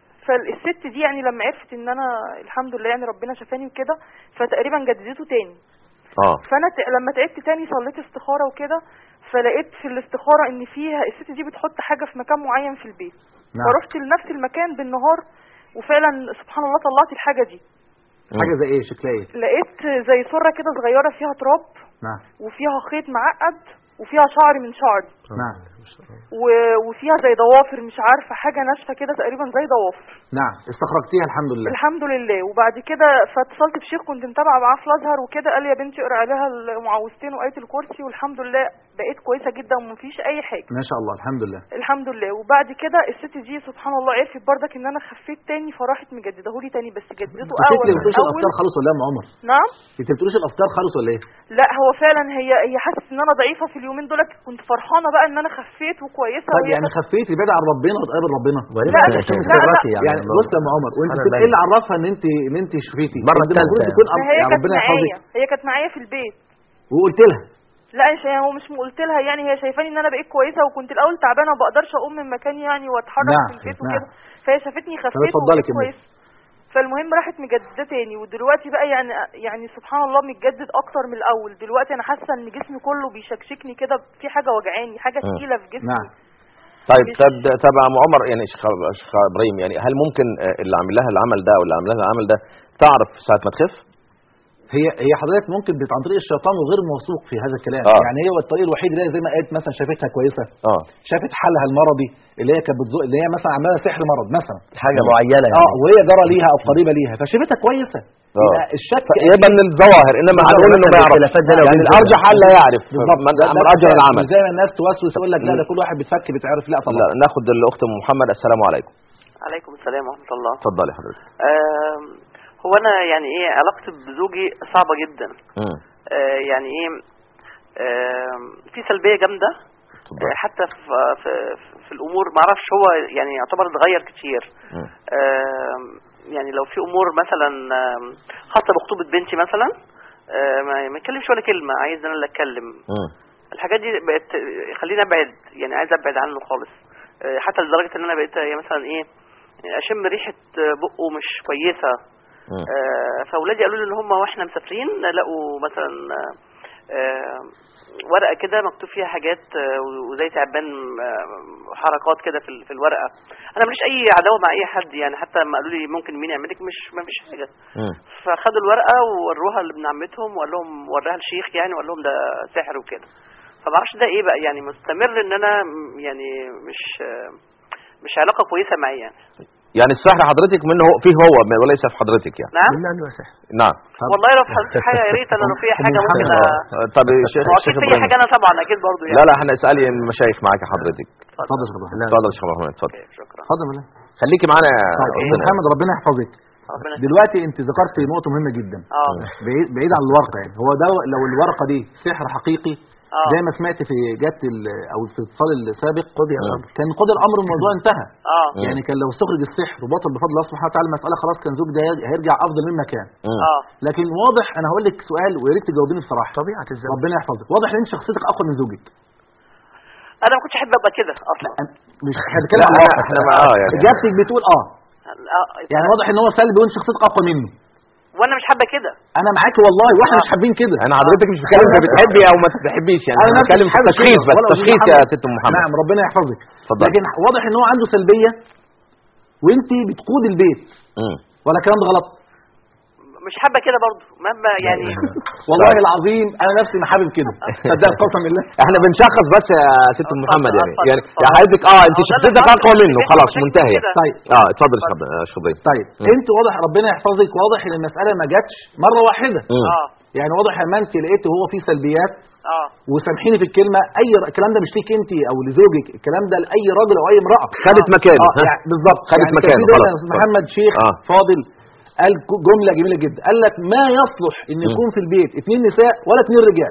فالست دي يعني لما عرفت ان انا الحمد لله يعني ربنا شفاني وكده فتقريبا جددته تاني اه فانا ت... لما تعبت تاني صليت استخاره وكده فلقيت في الاستخاره ان فيها الست دي بتحط حاجه في مكان معين في البيت نعم فرحت لنفس المكان بالنهار وفعلا سبحان الله طلعت الحاجه دي حاجه زي ايه شكلها ايه لقيت زي سره كده صغيره فيها تراب نعم وفيها خيط معقد وفيها شعر من شعري نعم و... وفيها زي ضوافر مش عارفه حاجه ناشفه كده تقريبا زي ضوافر نعم استخرجتيها الحمد لله الحمد لله وبعد كده فاتصلت بشيخ كنت متابعه معاه في الازهر وكده قال لي يا بنتي اقرا عليها المعوذتين وايه الكرسي والحمد لله بقيت كويسه جدا ومفيش اي حاجه ما شاء الله الحمد لله الحمد لله وبعد كده الست دي سبحان الله عرفت برضك ان انا خفيت تاني فراحت مجددهولي تاني بس جددته انت اول شكلك بتقولش من الافكار اول خالص ولا يا ام عمر نعم انت بتقولش الافكار خالص ولا ايه لا هو فعلا هي هي حاسه ان انا ضعيفه في اليومين دول كنت فرحانه بقى ان انا خفيت وكويسه طيب وهي يعني خفيتي بعيد عن ربنا وتقابل ربنا ولا لا، لا لا، سراتي لا. يعني بص يا ام عمر وانت أنا بتبقى ايه اللي عرفها ان انت ان انت شفيتي مرة انت المفروض تالتة تكون ما أب- هي يعني كانت ربنا معايا يحفظك هي كانت معايا في البيت وقلت لها لا مش هو مش قلت لها يعني هي شايفاني ان انا بقيت كويسه وكنت الاول تعبانه وما بقدرش اقوم من مكاني يعني واتحرك نعم، في البيت نعم. وكده فهي شافتني خفيت اتفضلي وبقيت كملي. كويسه فالمهم راحت مجدده تاني ودلوقتي بقى يعني يعني سبحان الله متجدد اكتر من الاول دلوقتي انا حاسه ان جسمي كله بيشكشكني كده في حاجه وجعاني حاجه مم. تقيله في جسمي نعم طيب مش- طب طب يا ام عمر يعني شيخ شيخ ابراهيم يعني هل ممكن آه، اللي عامل لها العمل ده واللي عامل لها العمل ده تعرف ساعه ما تخف؟ هي هي حضرتك ممكن بت- عن طريق الشيطان وغير موثوق في هذا الكلام آه. يعني هي الطريق الوحيد اللي هي زي ما قالت مثلا شافتها كويسه اه شافت حالها المرضي اللي هي كانت بتزق اللي هي مثلا عماله سحر مرض مثلا حاجه معينه يعني اه وهي جرى ليها او قريبه ليها فشافتها كويسه آه. يبقى الشك يبقى من الظواهر انما بالظبط، هنقول انه مثلاً ما يعرف الخلافات دي لو يعني بنت- الارجح هل لا يعرف بالظبط. من ده- ده من اجر كلام. العمل زي ما الناس توسوس يقول لك لا ده كل واحد بيتفك بيتعرف لا طبعا لا ناخد الاخت ام محمد السلام عليكم عليكم السلام ورحمة الله اتفضلي حضرتك آم، هو أنا يعني إيه علاقتي بزوجي صعبة جدا مم. آه، يعني إيه آم، في سلبية جامدة اتفضلي آه، حتى في, في, في الأمور معرفش هو يعني يعتبر اتغير كتير مم. آم، يعني لو في أمور مثلا آم، خاصة بخطوبة بنتي مثلا آه، ما ما يتكلمش ولا كلمة عايز أنا اللي أتكلم مم. الحاجات دي بقت خليني ابعد يعني عايز ابعد عنه خالص آه، حتى لدرجه ان انا بقيت يعني مثلا ايه اشم ريحه بقه مش كويسه مم. آه، فاولادي قالوا لي ان هم واحنا مسافرين لقوا مثلا آه، آه، ورقه كده مكتوب فيها حاجات آه، وزي تعبان آه، حركات كده في ال- في الورقه انا ماليش اي عداوه مع اي حد يعني حتى لما قالوا لي ممكن مين يعملك مش ما فيش حاجه مم. فخدوا الورقه ووروها لابن عمتهم وقال لهم وراها الشيخ يعني وقال لهم ده سحر وكده فما اعرفش ده ايه بقى يعني مستمر ان انا م- يعني مش مش علاقه كويسه معي يعني يعني السحر حضرتك منه هو فيه هو وليس في حضرتك يعني نعم بالله انه سحر نعم طب- والله لو في حضرتك حاجه يا ريت انا لو في حاجه محمد ممكن آه. أ- آه، طب الشيخ هو الشيخ اكيد في ابراهيم حاجه انا طبعا اكيد برضو يعني لا لا احنا اسالي المشايخ معاك حضرتك اتفضل يا شيخ عبد الرحمن. اتفضل يا شيخ محمد اتفضل أوكي، شكرا اتفضل بالله خليكي معانا يا طيب أستاذ أم محمد ربنا يحفظك ربنا دلوقتي انت ذكرت نقطه مهمه جدا اه بعيد, بعيد عن الورقه يعني هو ده لو الورقه دي سحر حقيقي اه زي ما سمعت في جت ال- او في الاتصال السابق قضي آه. الامر كان قضي الامر الموضوع انتهى اه مم. يعني كان لو استخرج السحر وبطل بفضل الله سبحانه وتعالى المساله خلاص كان زوج ده هيرجع افضل مما كان مم. اه لكن واضح انا هقول لك سؤال ويا ريت تجاوبيني بصراحه طبيعه الزوج ربنا يحفظك واضح ان انت شخصيتك اقوى من زوجك انا ما كنتش احب ابقى كده اصلا أنا- مش احنا بنتكلم لا عن لا الواقع احنا ما اه يعني اجابتك بتقول اه آه، يعني واضح ان هو سلبي وانت شخصيتك اقوى منه وانا مش حابه كده انا معاك والله واحنا مش حابين كده انا حضرتك مش بتكلم انت بتحبي او ما بتحبيش يعني انا انا نفسي بتكلم مش في حابب تشخيص كده، بس ولا أستاذ تشخيص يا محمد. ست ام محمد نعم ربنا يحفظك اتفضل. لكن واضح ان هو عنده سلبيه وانت بتقود البيت مم. ولا الكلام ده غلط مش حابه كده برضو مهما يعني والله العظيم انا نفسي ما حابب كده صدق قسم بالله احنا بنشخص بس يا ست ام محمد يعني اتفضل، يعني اتفضل. يا حضرتك اه انت هو ده شخصيتك اللي اقوى حصل. منه البيت خلاص مشاكل منتهيه كده. طيب اه اتفضل يا شيخ عبد- يا شيخ ضيف طيب مم. انت واضح ربنا يحفظك واضح ان المساله ما جاتش مره واحده مم. اه يعني واضح لما انت لقيت هو فيه سلبيات اه وسامحيني في الكلمه اي ر- الكلام ده مش ليك انت او لزوجك الكلام ده لاي راجل او اي امراه خدت مكانه اه ها؟ يعني بالظبط خدت يعني كان مكانه، في دايما خلاص. محمد شيخ آه. فاضل قال ج- جمله جميله جدا قال لك ما يصلح ان يكون في البيت اثنين نساء ولا اثنين رجال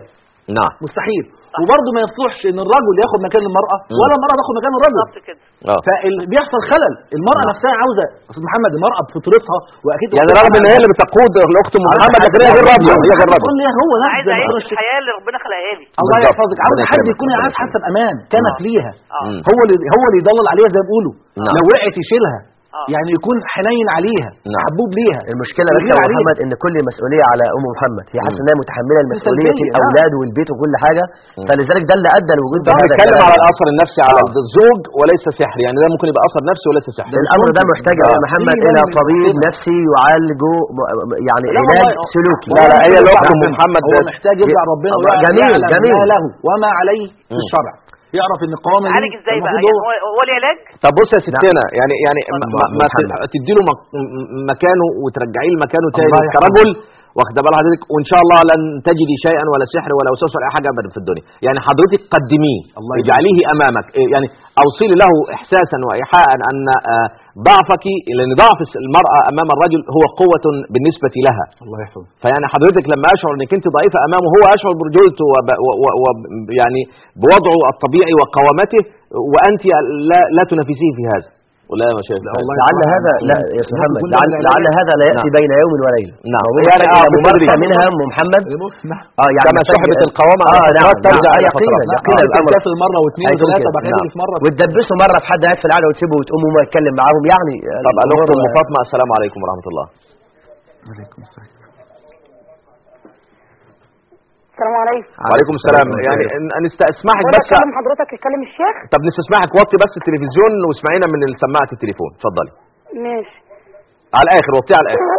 نعم مستحيل وبرضه ما يصلحش ان الرجل ياخد مكان المراه مم. ولا المراه تاخد مكان الرجل بالظبط كده اه فبيحصل خلل المراه نفسها عاوزه استاذ محمد المراه بفطرتها واكيد يعني رغم ان هي اللي بتقود الاخت ام محمد لكن هي غير راضيه هي غير راضيه تقول لي هو نفس عايز زي ما اعيش حضرتك الحياه اللي ربنا خلقها لي الله بالظبط. يحفظك عاوز ربنا حد يكرمك. يكون ربنا عايز يكرمك. حاسه بامان كانت نعم. ليها اه مم. هو اللي هو اللي يضلل عليها زي ما بيقولوا نعم. لو وقعت يشيلها آه. يعني يكون حنين عليها نعم. حبوب ليها المشكله بس يغير يا عليه. محمد ان كل المسؤوليه على ام محمد هي حاسه مم. انها متحمله المسؤوليه سلبية، آه. الاولاد والبيت وكل حاجه مم. فلذلك ده اللي ادى لوجود ده هذا بنتكلم الكلام. على الاثر النفسي على الزوج وليس سحر يعني ده ممكن يبقى اثر نفسي وليس سحر الامر ده محتاج يا آه. محمد في الى من طبيب كده. نفسي يعالجه م- يعني لا علاج والله. سلوكي لا لا هي هو الاخت محتاج ام محمد هو محتاج يرجع ربنا الله، ويعلم جميل، يعلم جميل. ما له وما عليه في مم. الشرع يعرف ان القوامه دي عالج ازاي بقى المفروض يعني هو- هو هو ليه علاج طب بص يا ستنا يعني يعني ما, ما, ما محمد. تدي له مكانه وترجعيه لمكانه تاني الله يرحمه. كرجل واخد بال حضرتك وان شاء الله لن تجدي شيئا ولا سحر ولا وسوسه ولا اي حاجه ابدا في الدنيا يعني حضرتك قدميه الله يبارك. اجعليه امامك إيه يعني اوصلي له احساسا وايحاء ان آه، ضعفك لان ضعف المراه امام الرجل هو قوه بالنسبه لها الله يحفظه فيعني حضرتك لما اشعر انك انت ضعيفه امامه هو اشعر برجولته وب و و و يعني بوضعه الطبيعي وقوامته وانت لا لا تنافسيه في هذا ولا يا مشايخ والله لعل طبعاً. هذا لا يا أستاذ محمد كل لعل, هذا لعل العلاج- هذا لا ياتي نعم. بين يوم وليله نعم. هو يعني محتاج آه، إلى بتدريج. ممارسه منها ام محمد بص نعم اه يعني كما محتاج- سحبت القوامة على اه نعم الفترات ترجع نعم. إلى يقينا فترات. يقينا آه، الامر تسافر مره واثنين هيكون وثلاثه كده. بعد كده نعم. تجلس مره وتدبسوا مره في حد قاعد في القعده وتسيبه وتقوم وما يتكلم معاهم يعني طب الاخت الأمور- ام فاطمه السلام عليكم ورحمه الله عليكم السلام السلام عليكم وعليكم السلام يعني ان أن استسمحك بقول بس اكلم حضرتك اتكلم الشيخ طب نستسمحك وطي بس التلفزيون واسمعينا من سماعه التليفون اتفضلي ماشي على الاخر وطيه على الاخر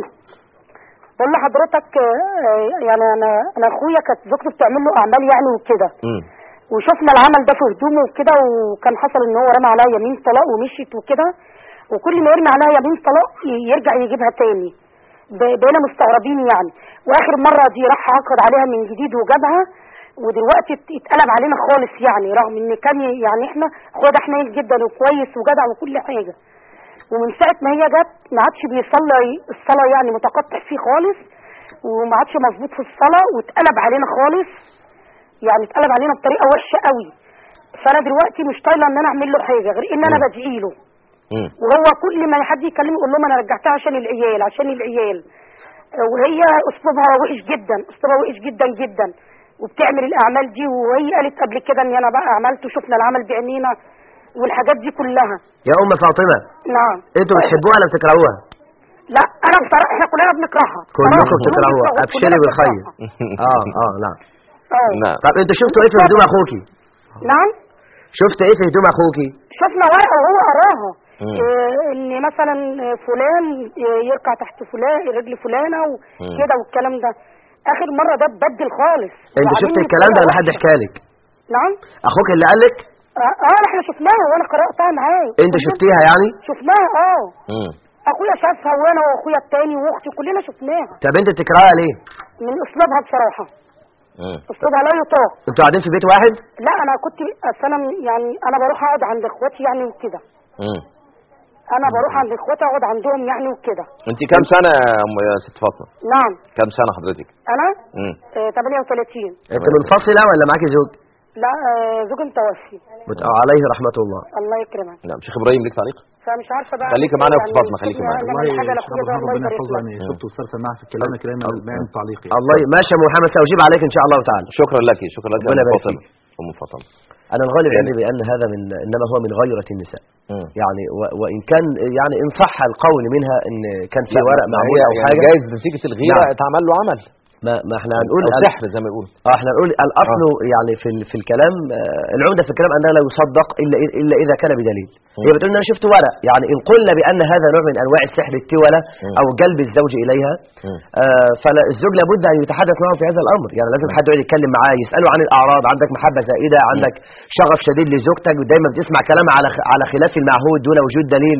بقول لحضرتك آه، يعني انا انا اخويا كانت زوجته بتعمل له اعمال يعني وكده مم. وشفنا العمل ده في هدومه وكده وكان حصل ان هو رمى عليها يمين طلاق ومشيت وكده وكل ما يرمي عليها يمين طلاق ي- يرجع يجيبها تاني ب- بقينا مستغربين يعني واخر مره دي راح عقد عليها من جديد وجابها ودلوقتي ات- اتقلب علينا خالص يعني رغم ان كان ي- يعني احنا اخويا ده حنين جدا وكويس وجدع وكل حاجه ومن ساعه ما هي جت ما عادش بيصلي الصلاه يعني متقطع فيه خالص وما عادش مظبوط في الصلاه واتقلب علينا خالص يعني اتقلب علينا بطريقه وحشه قوي فانا دلوقتي مش طايله ان انا اعمل له حاجه غير ان انا مم. بدعي له مم. وهو كل ما حد يكلمه يقول لهم انا رجعتها عشان العيال عشان العيال وهي اسلوبها وحش جدا اسلوبها وحش جدا جدا وبتعمل الاعمال دي وهي قالت قبل كده ان انا بقى عملت وشفنا العمل بعينينا والحاجات دي كلها يا ام فاطمه نعم انتوا بتحبوها ولا بتكرهوها لا انا بصراحه احنا كلنا بنكرهها كلكم صراحة، كلنا بتكرهوها بنكرهها، ابشري كلنا بالخير بنكرهها. اه اه نعم اه نعم طب انتوا شفتوا ايه في هدوم اخوكي نعم شفت ايه في هدوم اخوكي شفنا ورقه وهو قراها مم. إيه ان مثلا فلان يركع تحت فلان رجل فلانه وكده والكلام ده اخر مره ده اتبدل خالص انت شفت وعاملني الكلام ده ولا بطريقة حد وحشة. حكى لك نعم اخوك اللي قال لك اه آه، احنا شفناها وانا قراتها معاه انت شفتيها يعني شفناها اه مم. اخويا شافها وانا واخويا التاني واختي كلنا شفناها طب انت بتكرهها ليه من اسلوبها بصراحه مم. اسلوبها لا يطاق انتوا قاعدين في بيت واحد لا انا كنت اصل انا يعني انا بروح اقعد عند اخواتي يعني وكده مم. انا بروح عند اخواتي اقعد عندهم يعني وكده انت كام سنه يا ام يا ست فاطمه نعم كام سنه حضرتك انا مم. آه 38 انت منفصله ولا معاكي زوج لا آه زوج متوفي مت- عليه رحمه الله الله يكرمك نعم شيخ ابراهيم ليك تعليق فمش عارفه بقى خليكي معانا يا أخت فاطمة، خليكي معانا. والله والله حاجه شيخ لاخويا ده عبد الله ربنا يبارك يحفظه لك يعني شفت استاذ سماع في الكلام كلام ما ينفع تعليق يعني. الله ي- ماشي يا أم محمد ساجيب عليك ان شاء الله تعالى شكرا لك شكرا لك يا ربنا ام يبارك فاطمه ام فاطمه انا الغالب عندي بان هذا من انما هو من غيره النساء مم. يعني و... وان كان يعني ان صح القول منها ان كان في لا، ورق ما معمول هي او يعني حاجه جايز نتيجه الغيره نعم. اتعمل له عمل ما, ما احنا هنقول او ال- سحر زي ما يقول اه احنا نقول الاصل يعني في ال- في الكلام آه، العمده في الكلام انه لا يصدق الا الا اذا كان بدليل هي بتقول ان انا شفت ورق يعني ان قلنا بان هذا نوع من انواع السحر التولى او جلب الزوج اليها مم. آه فالزوج لابد ان يتحدث معه في هذا الامر يعني لازم حد يقعد يتكلم معاه يساله عن الاعراض عندك محبه زائده عندك شغف شديد لزوجتك ودايما بتسمع كلامها على خ- على خلاف المعهود دون وجود دليل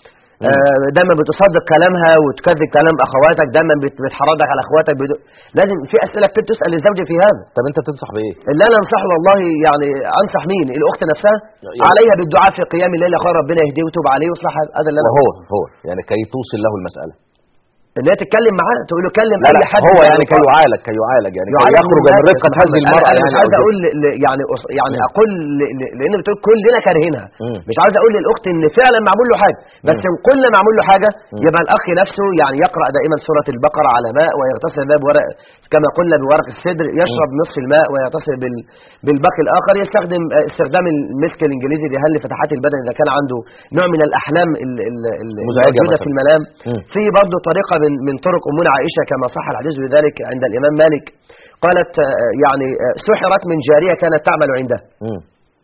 آه، دايما بتصدق كلامها وتكذب كلام اخواتك دايما بت- بتحرضك على اخواتك بدو... لازم في اسئله كتير تسال الزوج في هذا طب انت تنصح بايه اللي انا انصحه والله يعني انصح مين الاخت نفسها يعني- عليها بالدعاء في قيام الليل يا اخويا ربنا يهديه ويتوب عليه ويصلح هذا اللي انا وهو هو يعني كي توصل له المساله ان هي تتكلم معاه تقول له كلم لا اي لا حد هو من يعني كي الأطفال. يعالج كي يعالج يعني كي يعالج يخرج الناس من رقة يا محمد. هذه المرأة انا, أنا مش يعني عايز أو اقول ل- يعني أص- يعني اقول ل- ل- لان بتقول كلنا كارهينها مم. مش عايز اقول للاخت ان فعلا معمول له حاجه بس ان قلنا معمول له حاجه يبقى الاخ نفسه يعني يقرا دائما سوره البقره على ماء ويغتسل الماء بورق كما قلنا بورق السدر يشرب نصف الماء ويغتسل بال بالباقي الاخر يستخدم آه، استخدام المسك الانجليزي لهل فتحات البدن اذا كان عنده نوع من الاحلام ال- ال- ال- مزعجة الموجوده مثلاً. في المنام مم. في برضه طريقه من من طرق امنا عائشه كما صح الحديث بذلك عند الامام مالك قالت آه، يعني آه، سحرت من جاريه كانت تعمل عنده مم.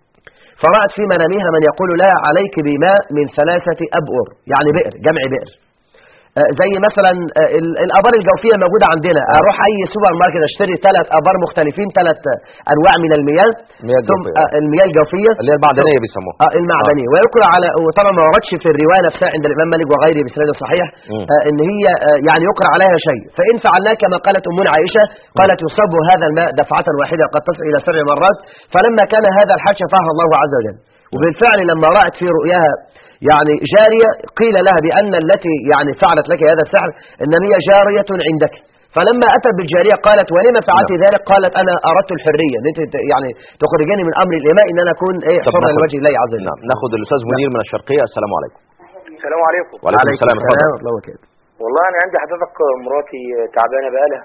فرأت في منامها من يقول لا عليك بماء من ثلاثة أبؤر يعني بئر جمع بئر آه، زي مثلا آه، ال- الآبار الجوفية موجودة عندنا أروح أي سوبر ماركت أشتري ثلاث آبار مختلفين ثلاث أنواع من المياه مياه ثم الجوفية. آه، المياه الجوفية اللي هي المعدنية بيسموها آه المعدنية ويقرأ على وطبعا ما وردش في الرواية نفسها عند الإمام مالك وغيره بسند صحيح مم. آه إن هي آه يعني يقرأ عليها شيء فإن فعلناه كما قالت أمنا عائشة قالت يصب هذا الماء دفعة واحدة قد تصل إلى سبع مرات فلما كان هذا الحج شفاها الله عز وجل وبالفعل لما رأت في رؤياها يعني جارية قيل لها بأن التي يعني فعلت لك هذا السحر إنما هي جارية عندك فلما أتت بالجارية قالت ولما فعلت ذلك قالت أنا أردت الحرية إن أنت ت- يعني تخرجني من أمر الإماء إن أنا أكون إيه طب حرا ناخد- لوجه الله عز وجل نعم ناخد الأستاذ منير من الشرقية السلام عليكم السلام عليكم وعليكم السلام اتفضل ورحمة الله وبركاته والله انا عندي حضرتك مراتي تعبانه بقالها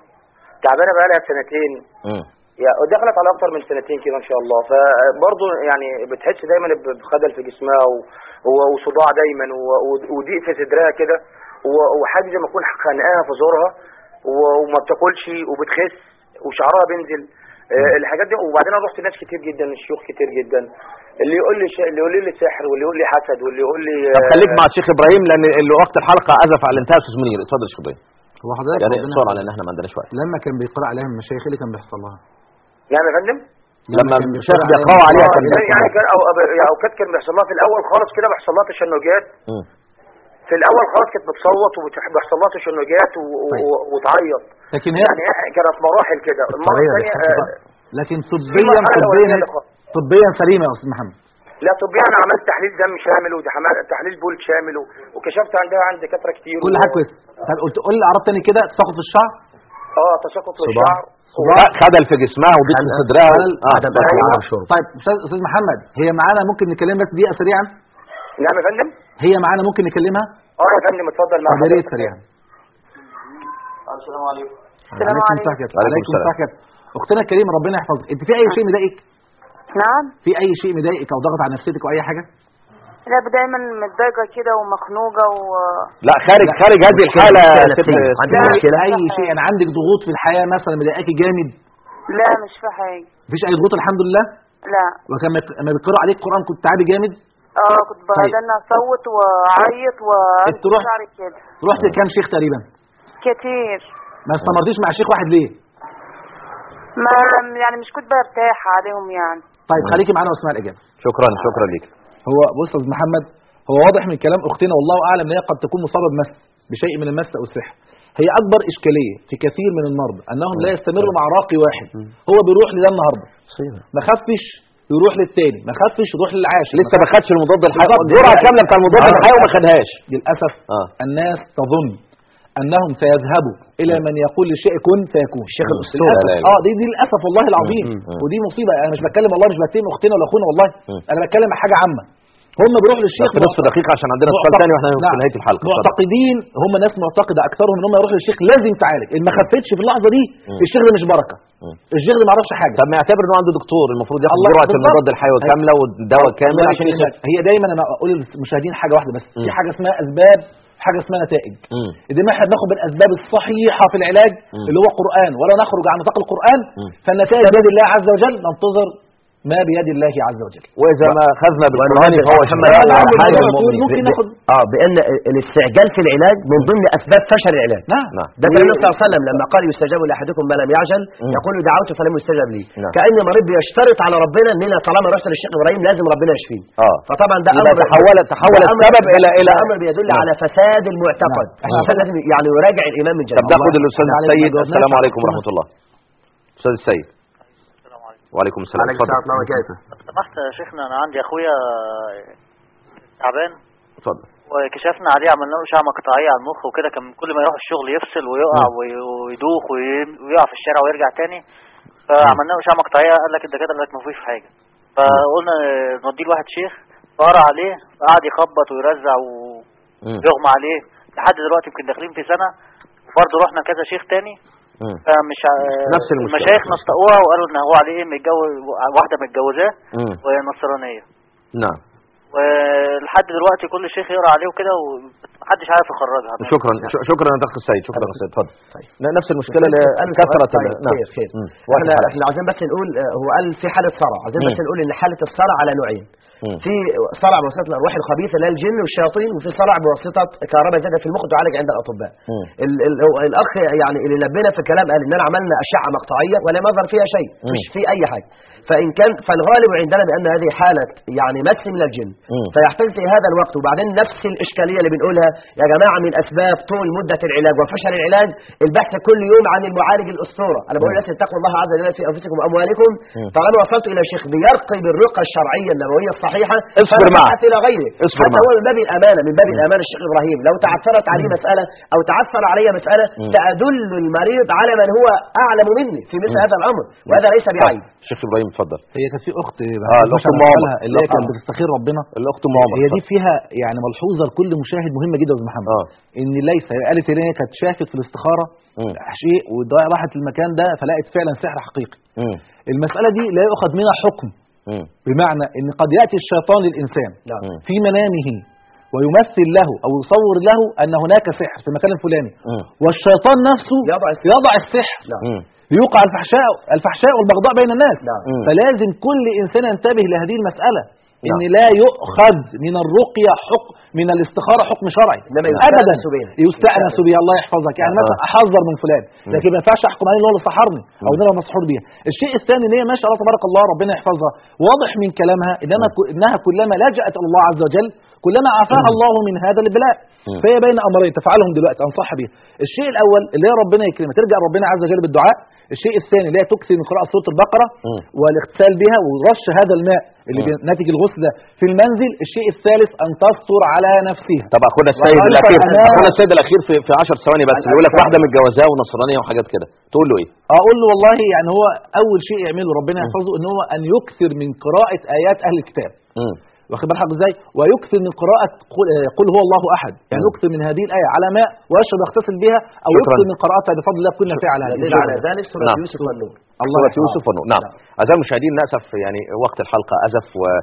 تعبانه بقالها سنتين مم. يعني دخلت على اكتر من سنتين كده ان شاء الله فبرضه يعني بتحس دايما بخدل في جسمها و- و- وصداع دايما و- و- وضيق في صدرها كده و- وحاجه زي ما تكون خانقاها في زورها و- وما بتاكلش وبتخس وشعرها بينزل آه، الحاجات دي وبعدين انا رحت ناس كتير جدا الشيوخ كتير جدا اللي يقول لي ش... اللي يقول لي سحر واللي يقول لي حسد واللي يقول لي طب خليك آه، مع الشيخ إبراهيم لأن اللي وقت الحلقة أزف على الانتهاء أستاذ منير اتفضل يا شيخ إبراهيم هو حضرتك يعني ربنا بسرعة يحفظك. لأن احنا ما عندناش وقت لما كان بيقرأ عليها من المشايخ إيه اللي كان بيحصل لها نعم يا فندم لما كان الشيخ بيقرأ بيقرأوا عليها آه، كان يعني بيحصل يعني إيه؟ كان او أو كانت كان بيحصل لها في الاول خالص كده بيحصل لها تشنجات مم. في الاول خالص كانت بتصوت وبيحصل لها تشنجات و- طيب. و- وتعيط لكن هي يعني كانت مراحل كده المره طبيعي الثانيه بيحصل آه، لكن في طبيا المرحلة الأولانية طبيا اللي خ- طبيا سليمة يا أستاذ محمد لا طبيا انا عملت تحليل دم شامل وتحليل بول شامل و- وكشفت عندها عند دكاتره كتير كل و- حاجة كويسة طب قلت قول لي أعراض تاني كده تساقط في الشعر اه تساقط في صداع. الشعر لا، خدل في جسمها وضيق في خنقة. صدرها خلل. اه عدم اتفضل. أكل وعدم شرب طيب أستاذ أستاذ محمد هي معانا ممكن نكلم بس دقيقة سريعا نعم يا فندم هي معانا ممكن نكلمها اه يا فندم اتفضل مع طب يا ريت حضرتك. سريعا السلام عليكم السلام عليكم عليكم. السلام كده. وعليكم عليكم السلام. السلام كده. اختنا الكريمه ربنا يحفظك انت في اي شيء مضايقك نعم في اي شيء مضايقك او ضغط على نفسيتك او اي حاجه لا دايما متضايقه كده ومخنوقه و لا خارج خارج هذه الحالة مشكلة ست- نفسية. ست- عندك لا مشكلة؟ اي شيء يعني عندك ضغوط في الحياه مثلا مضايقاكي جامد لا مش في حاجه مفيش اي ضغوط الحمد لله لا وكان لما بيقرأ عليك قران كنت تعبي جامد اه كنت بهدلنا اصوت واعيط انت رحت- شعري كده رحت لكام شيخ تقريبا كتير ما استمرتيش مع شيخ واحد ليه ما يعني مش كنت برتاح عليهم يعني طيب خليكي معانا واسمع الاجابه شكرا شكرا ليك هو بص يا استاذ محمد هو واضح من كلام اختنا والله اعلم ان هي قد تكون مصابه بمس بشيء من المس او السحر هي اكبر اشكاليه في كثير من المرضى انهم لا يستمروا مع راقي واحد هو بيروح لده النهارده ما خفش يروح للتاني ما خفش يروح للعاشر لسه ما خدش المضاد الحيوي بالظبط. الجرعة كاملة بتاع المضاد آه. الحيوي وما خدهاش للاسف اه الناس تظن انهم سيذهبوا الى من يقول للشيء كن فيكون الشيخ لا، الأسطورة لا، للاسف لا. اه دي دي للاسف والله العظيم مم، مم. ودي مصيبه انا مش بتكلم والله مش بتهم اختنا ولا اخونا والله مم. انا بتكلم عن حاجه عامه هم بيروحوا للشيخ بس نص دقيقة عشان عندنا سؤال معتقد- تاني واحنا في نعم. نهاية الحلقة اتفضل. معتقدين هم ناس معتقده اكثرهم ان هم يروحوا للشيخ لازم تعالج ان ما خفتش في اللحظه دي الشيخ ده مش بركه مم. الشيخ ده ما يعرفش حاجه طب ما يعتبر انه عنده دكتور المفروض ياخد الله جرعة بالظبط. المضاد الحيوي كاملة والدواء كامل الله عشان يكرمك. يخف هي دايما انا اقول للمشاهدين حاجه واحده بس في مم. حاجه اسمها اسباب حاجه اسمها نتائج مم. اذا ما احنا بناخد بالاسباب الصحيحه في العلاج مم. اللي هو قران ولا نخرج عن نطاق القران مم. فالنتائج بيد الله عز وجل ننتظر ما بيد الله عز وجل واذا ما اخذنا بالقرآن ونوجه فهو محمد شفاء على على حاجة حاجة المؤمن. ممكن ب- ناخد اه بان الاستعجال في العلاج من ضمن اسباب فشل العلاج نعم نعم ده كان النبي صلى الله عليه وسلم لما قال يستجاب لاحدكم ما لم يعجل مم. يقول دعوت فلم يستجب لي نعم. كان مريض بيشترط على ربنا ان انا طالما رحت للشيخ ابراهيم لازم ربنا يشفيني اه فطبعا ده يبقى امر تحول تحول ده أمر- السبب الى الى ده امر بيدل نعم. على فساد المعتقد نعم. الانسان لازم يعني يراجع الايمان من جديد طب ناخد الاستاذ الله السيد يجزاك السلام خير. عليكم ورحمة الله استاذ السيد وعليكم السلام عليك اتفضل السلام ورحمة الله وبركاته سمحت يا شيخنا انا عندي اخويا تعبان اتفضل وكشفنا عليه عملنا له اشعه مقطعيه على المخ وكده كان كل ما يروح الشغل يفصل ويقع وي- ويدوخ وي- ويقع في الشارع ويرجع تاني فعملنا له اشعه مقطعيه قال لك الدكاتره قال لك ما فيش حاجه فقلنا نوديه لواحد شيخ فقرا عليه فقعد يخبط ويرزع ويغمى عليه لحد دلوقتي يمكن داخلين في سنه وبرضه رحنا كذا شيخ تاني مم. فمش ع- نفس المشكلة. المشايخ نطقوها وقالوا ان هو عليه ايه متجوز واحده متجوزاه مم. وهي نصرانيه نعم ولحد دلوقتي كل شيخ يقرا عليه وكده ومحدش عارف يخرجها شكرا ش- شكرا يا اخ السيد شكرا يا سيد اتفضل ن- نفس المشكله اللي أنا كثره طيب، ال- نعم خير خير مم. وقت احنا الحلقة. احنا عايزين بس نقول آه، هو قال في حاله صرع عايزين بس مم. نقول ان حاله الصرع على نوعين مم. في صرع بواسطه الارواح الخبيثه اللي هي الجن والشياطين وفي صرع بواسطه كهرباء زايده في المخ تعالج عند الاطباء مم. ال ال الاخ يعني اللي لبينا في الكلام قال اننا عملنا اشعه مقطعيه ولم يظهر فيها شيء مش في اي حاجه فان كان فالغالب عندنا بان هذه حاله يعني مس من الجن مم. فيحتاج في هذا الوقت وبعدين نفس الاشكاليه اللي بنقولها يا جماعه من اسباب طول مده العلاج وفشل العلاج البحث كل يوم عن المعالج الاسطوره انا بقول للناس اتقوا الله عز وجل في انفسكم واموالكم مم. طالما وصلت الى شيخ بيرقي بالرقى الشرعيه النبويه الصحيحه اصبر فلا معه. تبحث الى غيره اصبر حتى معه. هو من باب الامانه من باب الامانه الشيخ ابراهيم لو تعثرت عليه مساله او تعثر علي مساله مم. سادل المريض على من هو اعلم مني في مثل مم. هذا الامر وهذا ليس بعيب شيخ ابراهيم اتفضل هي كانت في اخت اه الاخت مش ام عارف عمر أسألها، اللي هي الأخت كانت أم- بتستخير ربنا الاخت ام عمر هي دي اتفضل. فيها يعني ملحوظه لكل مشاهد مهمه جدا يا استاذ محمد اه ان ليس هي قالت ان هي كانت شافت في الاستخاره مم. شيء وراحت المكان ده فلقت فعلا سحر حقيقي مم. المساله دي لا يؤخذ منها حكم مم. بمعنى ان قد ياتي الشيطان للانسان نعم. مم. في منامه ويمثل له او يصور له ان هناك سحر في المكان الفلاني مم. والشيطان نفسه يضع السحر. يضع السحر نعم. مم. ليوقع الفحشاء الفحشاء والبغضاء بين الناس نعم. مم. فلازم كل انسان ينتبه لهذه المساله ان نعم. لا يؤخذ من الرقيه حكم من الاستخاره حكم شرعي إنما ابدا يستأنس به. يستانس به الله يحفظك يعني آه. مثلا احذر من فلان لكن ما ينفعش احكم عليه ان هو اللي سحرني او ان انا مسحور بيها الشيء الثاني ان هي ما شاء الله تبارك الله ربنا يحفظها واضح من كلامها انما ك- انها كلما لجأت الى الله عز وجل كلما عافاها الله من هذا البلاء مم. فهي بين امرين تفعلهم دلوقتي انصحها بيها الشيء الاول اللي هي ربنا يكرمها ترجع ربنا عز وجل بالدعاء الشيء الثاني اللي هي تكثر من قراءه سوره البقره مم. والاغتسال بها ورش هذا الماء اللي مم. ناتج الغسل ده في المنزل الشيء الثالث ان تستر على نفسها طب اخونا السيد وخلف الاخير الأمام. اخونا السيد الاخير في في 10 ثواني بس بيقول لك واحده متجوزاه ونصرانيه وحاجات كده تقول له ايه؟ اقول له والله يعني هو اول شيء يعمله ربنا يحفظه ان هو ان يكثر من قراءه ايات اهل الكتاب مم. واخد بال حضرتك ازاي ويكثر من قراءه قل, آه، قل هو الله احد يعني مم. يكثر من هذه الايه على ماء ويشرب يغتسل بها او شكراً. يكثر من قراءتها بفضل الله كل فعل هذه دليل على ذلك سوره نعم. يوسف والنور الله سورة يحفظه. يوسف والنور نعم أعزائي المشاهدين نأسف يعني وقت الحلقة أزف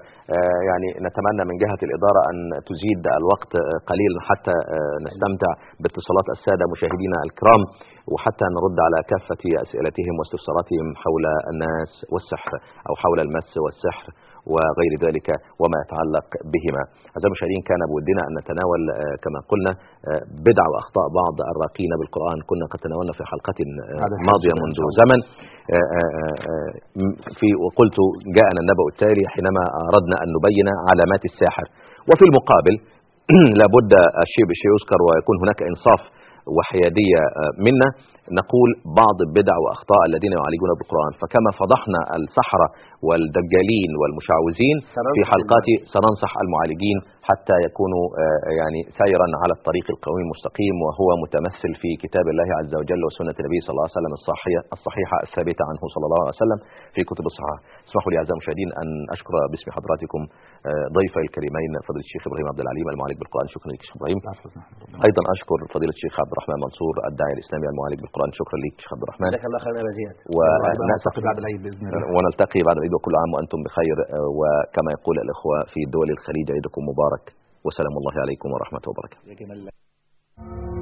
ويعني نتمنى من جهة الإدارة أن تزيد الوقت آه، قليلا حتى آه، نستمتع باتصالات السادة مشاهدينا الكرام وحتى نرد على كافة أسئلتهم واستفساراتهم حول الناس والسحر أو حول المس والسحر وغير ذلك وما يتعلق بهما أعزائي المشاهدين كان بودنا أن نتناول آه، كما قلنا آه، بدع وأخطاء بعض الراقين بالقرآن كنا قد تناولنا في حلقة آه، بعد الحلقة ماضية إن منذ شاء الله. زمن آه، آه، آه، في وقلت جاءنا النبأ التالي حينما أردنا أن نبين علامات الساحر وفي المقابل لابد الشيء بالشيء يذكر ويكون هناك إنصاف وحيادية آه، منا نقول بعض البدع وأخطاء الذين يعالجون بالقرآن فكما فضحنا السحرة والدجالين والمشعوذين في حلقات سننصح المعالجين حتى يكونوا آه، يعني سيرا على الطريق القويم المستقيم وهو متمثل في كتاب الله عز وجل وسنة النبي صلى الله عليه وسلم الصحيحة, الصحيحة الثابتة عنه صلى الله عليه وسلم في كتب الصحاح اسمحوا لي أعزائي المشاهدين أن أشكر باسم حضراتكم آه، ضيفي الكريمين فضيلة الشيخ إبراهيم عبد العليم المعالج بالقرآن شكرا لك شيخ إبراهيم أيضا أشكر فضيلة الشيخ عبد الرحمن منصور الداعي الإسلامي المعالج بالقرآن شكرا لك شيخ عبد الرحمن جزاك الله خيرا يا زياد ونأسف بعد العيد باذن الله ونلتقي بعد العيد وكل عام وأنتم بخير آه، وكما يقول الإخوة في دول الخليج عيدكم مبارك وسلام الله عليكم ورحمة وبركاته يا جمال الله